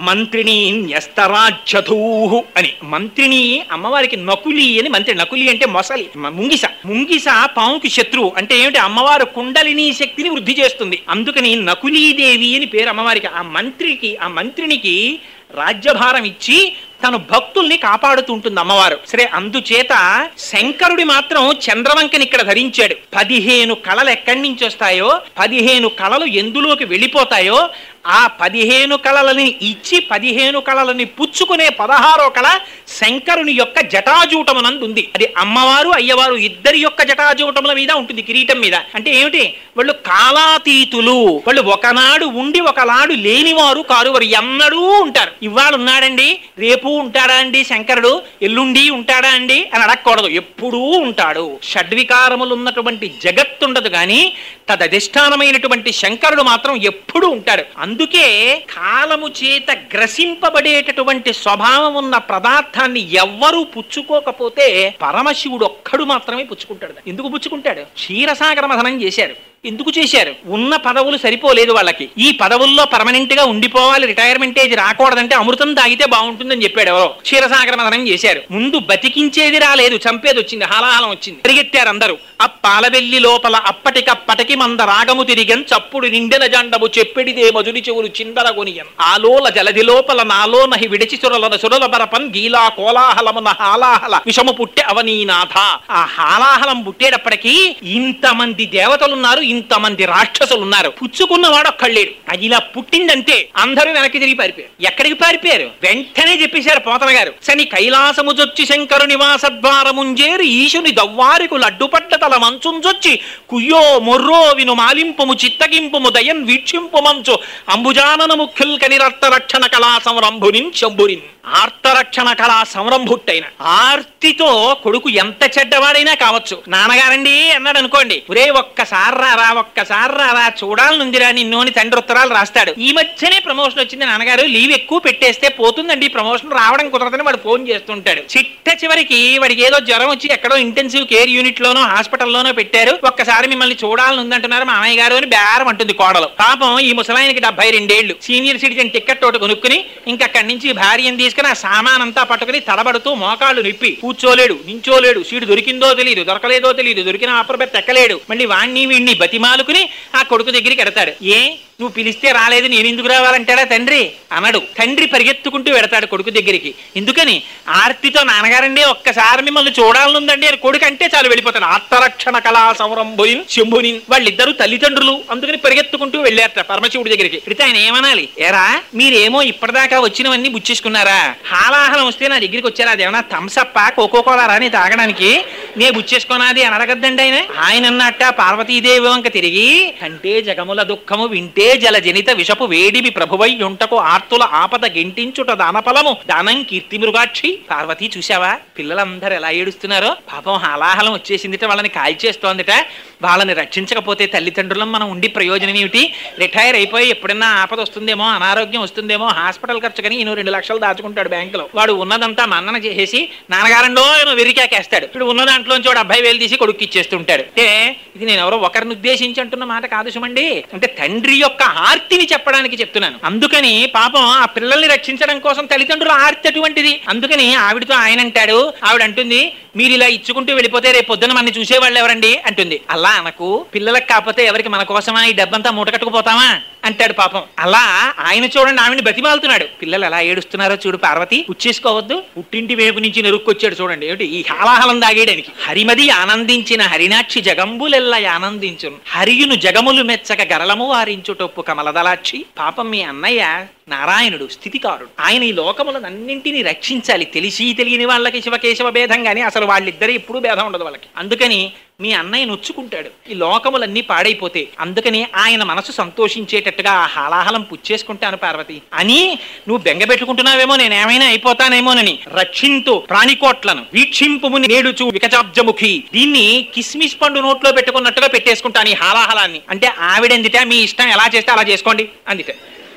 Speaker 2: మంత్రిని న్యస్తరాజ్యధూహు అని మంత్రిని అమ్మవారికి నకులి అని మంత్రి నకులి అంటే మొసలి మ- ముంగిస ముంగిస పాముకి శత్రువు అంటే ఏమిటి అమ్మవారు కుండలిని శక్తిని వృద్ధి చేస్తుంది అందుకని నకులీదేవి అని పేరు అమ్మవారికి ఆ మంత్రికి ఆ మంత్రినికి రాజ్యభారం ఇచ్చి తను భక్తుల్ని కాపాడుతూ ఉంటుంది అమ్మవారు సరే అందుచేత శంకరుడి మాత్రం చంద్రవంకని ఇక్కడ ధరించాడు పదిహేను కళలు ఎక్కడి నుంచి వస్తాయో పదిహేను కళలు ఎందులోకి వెళ్ళిపోతాయో ఆ పదిహేను కళలని ఇచ్చి పదిహేను కళలని పుచ్చుకునే పదహారో కళ శంకరుని యొక్క జటాజూటమునందు ఉంది అది అమ్మవారు అయ్యవారు ఇద్దరి యొక్క జటాజూటముల మీద ఉంటుంది కిరీటం మీద అంటే ఏమిటి వాళ్ళు కాలాతీతులు వాళ్ళు ఒకనాడు ఉండి ఒకనాడు లేనివారు కారు వారు ఎన్నడూ ఉంటారు ఇవాళ ఉన్నాడండి రేపు ఉంటాడా అండి శంకరుడు ఎల్లుండి ఉంటాడా అండి అని అడగకూడదు ఎప్పుడూ ఉంటాడు షడ్వికారములు ఉన్నటువంటి జగత్తుండదు గాని తదధిష్టానమైనటువంటి శంకరుడు మాత్రం ఎప్పుడూ ఉంటాడు అందుకే కాలము చేత గ్రసింపబడేటటువంటి స్వభావం ఉన్న పదార్థాన్ని ఎవ్వరూ పుచ్చుకోకపోతే పరమశివుడు ఒక్కడు మాత్రమే పుచ్చుకుంటాడు ఎందుకు పుచ్చుకుంటాడు క్షీరసాగర మథనం చేశారు ఎందుకు చేశారు ఉన్న పదవులు సరిపోలేదు వాళ్ళకి ఈ పదవుల్లో పర్మనెంట్ గా ఉండిపోవాలి రిటైర్మెంట్ ఏజ్ రాకూడదంటే అమృతం తాగితే బాగుంటుందని చెప్పాడు ఎవరో క్షీరసాగర మథనం చేశారు ముందు బతికించేది రాలేదు చంపేది వచ్చింది హాలాహలం వచ్చింది పరిగెత్తారు అందరూ ఆ పాలవెల్లి లోపల అప్పటికప్పటికి మంద రాగము తిరిగన్ చప్పుడు నిండెన జండము చెప్పెడిదే మధురి చెవులు చిందర కొనియన్ ఆలోల జలది లోపల నాలో నహి విడిచి సురల సురల బరపన్ గీలా కోలాహలమున హాలాహల విషము పుట్టె అవనీనాథ ఆ హాలాహలం పుట్టేటప్పటికి ఇంతమంది దేవతలున్నారు ఇంతమంది రాక్షసులు ఉన్నారు పుచ్చుకున్నవాడు ఒక్కళ్ళేడు అది ఇలా పుట్టిందంటే అందరూ వెనక్కి తిరిగి పారిపోయారు ఎక్కడికి పారిపోయారు వెంటనే చెప్పేశారు పోతన గారు సని కైలాసము జొచ్చి శంకరు నివాస ద్వారముంజేరి ఈశుని దవ్వారికు లడ్డుపడ్డ తల మంచుంజొచ్చి కుయ్యో మొర్రో విను మాలింపుము చిత్తగింపుము దయన్ వీక్షింపు మంచు అంబుజానన ముఖ్యుల్ కనిరత్త రక్షణ కళా సంరంభునిన్ శంభురిన్ ఆర్తరక్షణ కళా సంరంభుట్టైన ఆర్తితో కొడుకు ఎంత చెడ్డవాడైనా కావచ్చు నాన్నగారండి అన్నాడు అనుకోండి ఒరే ఒక్కసారి రారా ఒక్కసారి రారా చూడాలనుందిరా నిన్ను అని తండ్రి ఉత్తరాలు రాస్తాడు ఈ మధ్యనే ప్రమోషన్ వచ్చింది నాన్నగారు లీవ్ ఎక్కువ పెట్టేస్తే పోతుందండి ప్రమోషన్ రావడం కుదరదని వాడు ఫోన్ చేస్తుంటాడు చిట్ట చివరికి వాడికి ఏదో జ్వరం వచ్చి ఎక్కడో ఇంటెన్సివ్ కేర్ యూనిట్ లోనో హాస్పిటల్లోనో పెట్టారు ఒక్కసారి మిమ్మల్ని చూడాలని ఉందంటున్నారు మామయ్య గారు అని బేరం అంటుంది కోడలు పాపం ఈ ముసలాయనకి డెబ్బై రెండేళ్లు సీనియర్ సిటిజన్ టికెట్ ఒకటి కొనుక్కుని ఇంకా అక్కడి నుంచి భార్యను తీసుకుని ఆ సామాన్ అంతా పట్టుకుని తడబడుతూ మోకాళ్ళు నిప్పి కూర్చోలేడు నించోలేడు సీటు దొరికిందో తెలియదు దొరకలేదో తెలియదు దొరికిన ఆపర్ బెత్ ఎక్కలేడు మళ్ళీ వాణ్ణి వీణ్ణి బతిమాలుకుని ఆ కొడుకు దగ్గరికి ఎడతాడు ఏ నువ్వు పిలిస్తే రాలేదు నేను ఎందుకు రావాలంటాడా తండ్రి అనడు తండ్రి పరిగెత్తుకుంటూ వెడతాడు కొడుకు దగ్గరికి ఎందుకని ఆర్తితో నాన్నగారండి ఒక్కసారి మిమ్మల్ని చూడాలనుందండి అని కొడుకు అంటే చాలు వెళ్ళిపోతాడు ఆత్మరక్షణ కళా సంరంభుని శంభుని వాళ్ళిద్దరూ తల్లిదండ్రులు అందుకని పరిగెత్తుకుంటూ వెళ్ళారట పరమశివుడి దగ్గరికి ఇడితే ఆయన ఏమనాలి ఏరా మీరేమో ఇప్పటిదాకా వచ్చినవన్నీ బుచ్చేసుకున్నారా హాలాహలం వస్తే నా దగ్గరికి వచ్చారా అదేమన్నా థమ్సప్ప కోకో కోలా రాని తాగడానికి నే బుచ్చేసుకున్నది అని అడగద్దండి ఆయన ఆయన అన్నట్ట పార్వతీదేవి వంక తిరిగి అంటే జగముల దుఃఖము వింటే జల జనిత విషపు వేడిమి ప్రభువై ఉంటకు ఆర్తుల ఆపద గెంటించుట దానఫలము దానం కీర్తి మృగాక్షి పార్వతి చూసావా పిల్లలందరూ ఎలా ఏడుస్తున్నారో పాపం హాలాహలం వచ్చేసిందిట వాళ్ళని కాల్చేస్తోందిట వాళ్ళని రక్షించకపోతే తల్లిదండ్రులం మనం ఉండి ప్రయోజనం ఏమిటి రిటైర్ అయిపోయి ఎప్పుడన్నా ఆపద వస్తుందేమో అనారోగ్యం వస్తుందేమో హాస్పిటల్ ఖర్చు కానీ ఈయన రెండు లక్షలు దాచుకుంటాడు బ్యాంకులో వాడు ఉన్నదంతా మన్నన చేసేసి నాన్నగారండో ఏమో వెరికాకేస్తాడు ఇప్పుడు ఉన్న దాంట్లోంచి వాడు అబ్బాయి వేలు తీసి కొడుకు ఇచ్చేస్తుంటాడు అంటే ఇది నేను ఎవరో ఒకరిని ఉద్దేశించి అంటున్న మాట కాదు సుమండి అంటే తండ్రి యొక్క ఆర్తిని చెప్పడానికి చెప్తున్నాను అందుకని పాపం ఆ పిల్లల్ని రక్షించడం కోసం తల్లిదండ్రుల ఆర్తి అటువంటిది అందుకని ఆవిడతో ఆయన అంటాడు ఆవిడ అంటుంది మీరు ఇలా ఇచ్చుకుంటూ వెళ్ళిపోతే రేపు పొద్దున మన చూసేవాళ్ళు ఎవరండి అంటుంది అలా అనకు పిల్లలకు కాకపోతే ఎవరికి మన కోసమా ఈ డబ్బంతా మూట కట్టుకుపోతామా అంటాడు పాపం అలా ఆయన చూడండి ఆవిడని బతిమాలుతున్నాడు పిల్లలు ఎలా ఏడుస్తున్నారో చూడు పార్వతి పుచ్చేసుకోవద్దు పుట్టింటి వైపు నుంచి నెరుక్కొచ్చాడు చూడండి ఏమిటి ఈ హాలాహలం దాగేయడానికి హరిమది ఆనందించిన హరినాక్షి జగంబులెల్ల ఆనందించును హరియును జగములు మెచ్చక గరళము వారించుటొప్పు కమలదలాక్షి పాపం మీ అన్నయ్య నారాయణుడు స్థితికారుడు ఆయన ఈ లోకములనన్నింటినీ రక్షించాలి తెలిసి తెలియని వాళ్ళకి శివకేశవ భేదం కానీ అసలు వాళ్ళిద్దరే ఎప్పుడూ భేదం ఉండదు వాళ్ళకి అందుకని మీ అన్నయ్య నొచ్చుకుంటాడు ఈ లోకములన్నీ పాడైపోతే అందుకని ఆయన మనసు సంతోషించేటట్టుగా ఆ హాలాహలం పుచ్చేసుకుంటాను పార్వతి అని నువ్వు బెంగ పెట్టుకుంటున్నావేమో నేనేమైనా అయిపోతానేమోనని రక్షింతు ప్రాణికోట్లను వీక్షింపుము నేడుచు వికచాబ్జముఖి దీన్ని కిస్మిస్ పండు నోట్లో పెట్టుకున్నట్టుగా పెట్టేసుకుంటాను ఈ హాలాహలాన్ని అంటే ఆవిడెందిట మీ ఇష్టం ఎలా చేస్తే అలా చేసుకోండి అందిట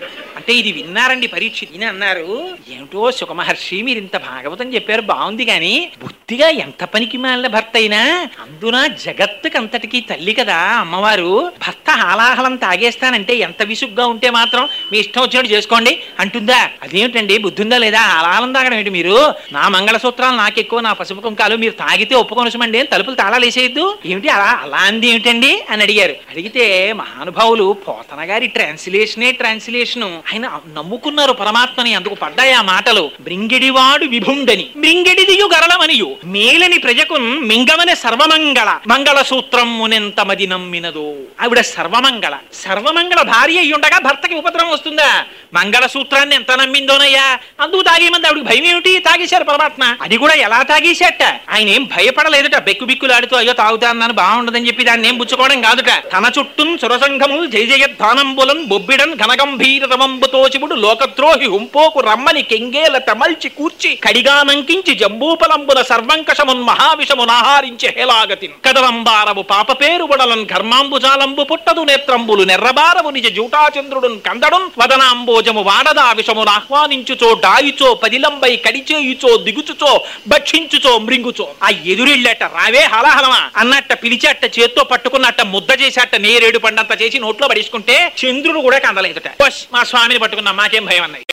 Speaker 1: అంటే ఇది విన్నారండి పరీక్ష ఈయన అన్నారు ఏమిటో సుఖమహర్షి మీరు ఇంత భాగవతం చెప్పారు బాగుంది కానీ బుద్ధిగా ఎంత పనికి మాలిన భర్త అయినా అందున జగత్తుకి అంతటికి తల్లి కదా అమ్మవారు భర్త హాలాహలం తాగేస్తానంటే ఎంత విసుగ్గా ఉంటే మాత్రం మీ ఇష్టం వచ్చినట్టు చేసుకోండి అంటుందా అదేమిటండి బుద్ధి ఉందా లేదా హాలాహలం తాగడం ఏంటి మీరు నా మంగళసూత్రాలు నాకు ఎక్కువ నా పసుపు కుంకాలు మీరు తాగితే ఒప్పుకొనసమండి అని తలుపులు తాళాలు వేసేయద్దు ఏమిటి అలా అలా అంది ఏమిటండి అని అడిగారు అడిగితే మహానుభావులు పోతన గారి ట్రాన్స్లేషనే ట్రాన్స్లేషన్ ఆయన నమ్ముకున్నారు పరమాత్మని అందుకు పడ్డాయి ఆ మాటలు బ్రింగిడివాడు విభుండని బ్రింగిడిదియు గరళమనియు మేలని ప్రజకున్ మింగమనే సర్వమంగళ మంగళ సూత్రమునెంత మది నమ్మినదో ఆవిడ సర్వమంగళ సర్వమంగళ భార్య అయి ఉండగా భర్తకి ఉపద్రవం వస్తుందా మంగళ సూత్రాన్ని ఎంత నమ్మిందోనయ్యా అందుకు తాగేమంది ఆవిడకి భయం ఏమిటి తాగేశారు పరమాత్మ అది కూడా ఎలా తాగేశాట ఆయన ఏం భయపడలేదుట బెక్కు బిక్కులాడుతూ అయ్యో తాగుతానని బాగుండదని చెప్పి దాన్ని ఏం పుచ్చుకోవడం కాదుట తన చుట్టూ సురసంఘము జయ జయధ్వానంబులన్ బొబ్బిడన్ ఘనగంభీర రమంబుతో శివుడు లోకద్రోహి హుంపోకు రమ్మని కెంగేల తమల్చి కూర్చి కడిగానంకించి జంబూపలంబుల సర్వంకషమున్ మహావిషమునాహారించే హేలాగతిన్ కదలంబారవు పాప పేరు బడలన్ ఘర్మాంబుజాలంబు పుట్టదు నేత్రంబులు నెర్రబారవు నిజ జూటాచంద్రుడున్ కందడున్ వదనాంబోజము వాడదా విషమును ఆహ్వానించుచో డాయిచో పదిలంబై కడిచేయుచో దిగుచుచో భక్షించుచో మృంగుచో ఆ ఎదురిళ్ళట రావే హలహలమా అన్నట్ట పిలిచేట చేత్తో పట్టుకున్నట్ట ముద్ద చేసేట నేరేడు పండంత చేసి నోట్లో పడేసుకుంటే చంద్రుడు కూడా కందలేదుట బస్ మా స్వామిని పట్టుకున్నాం మాకేం భయం అన్నాయి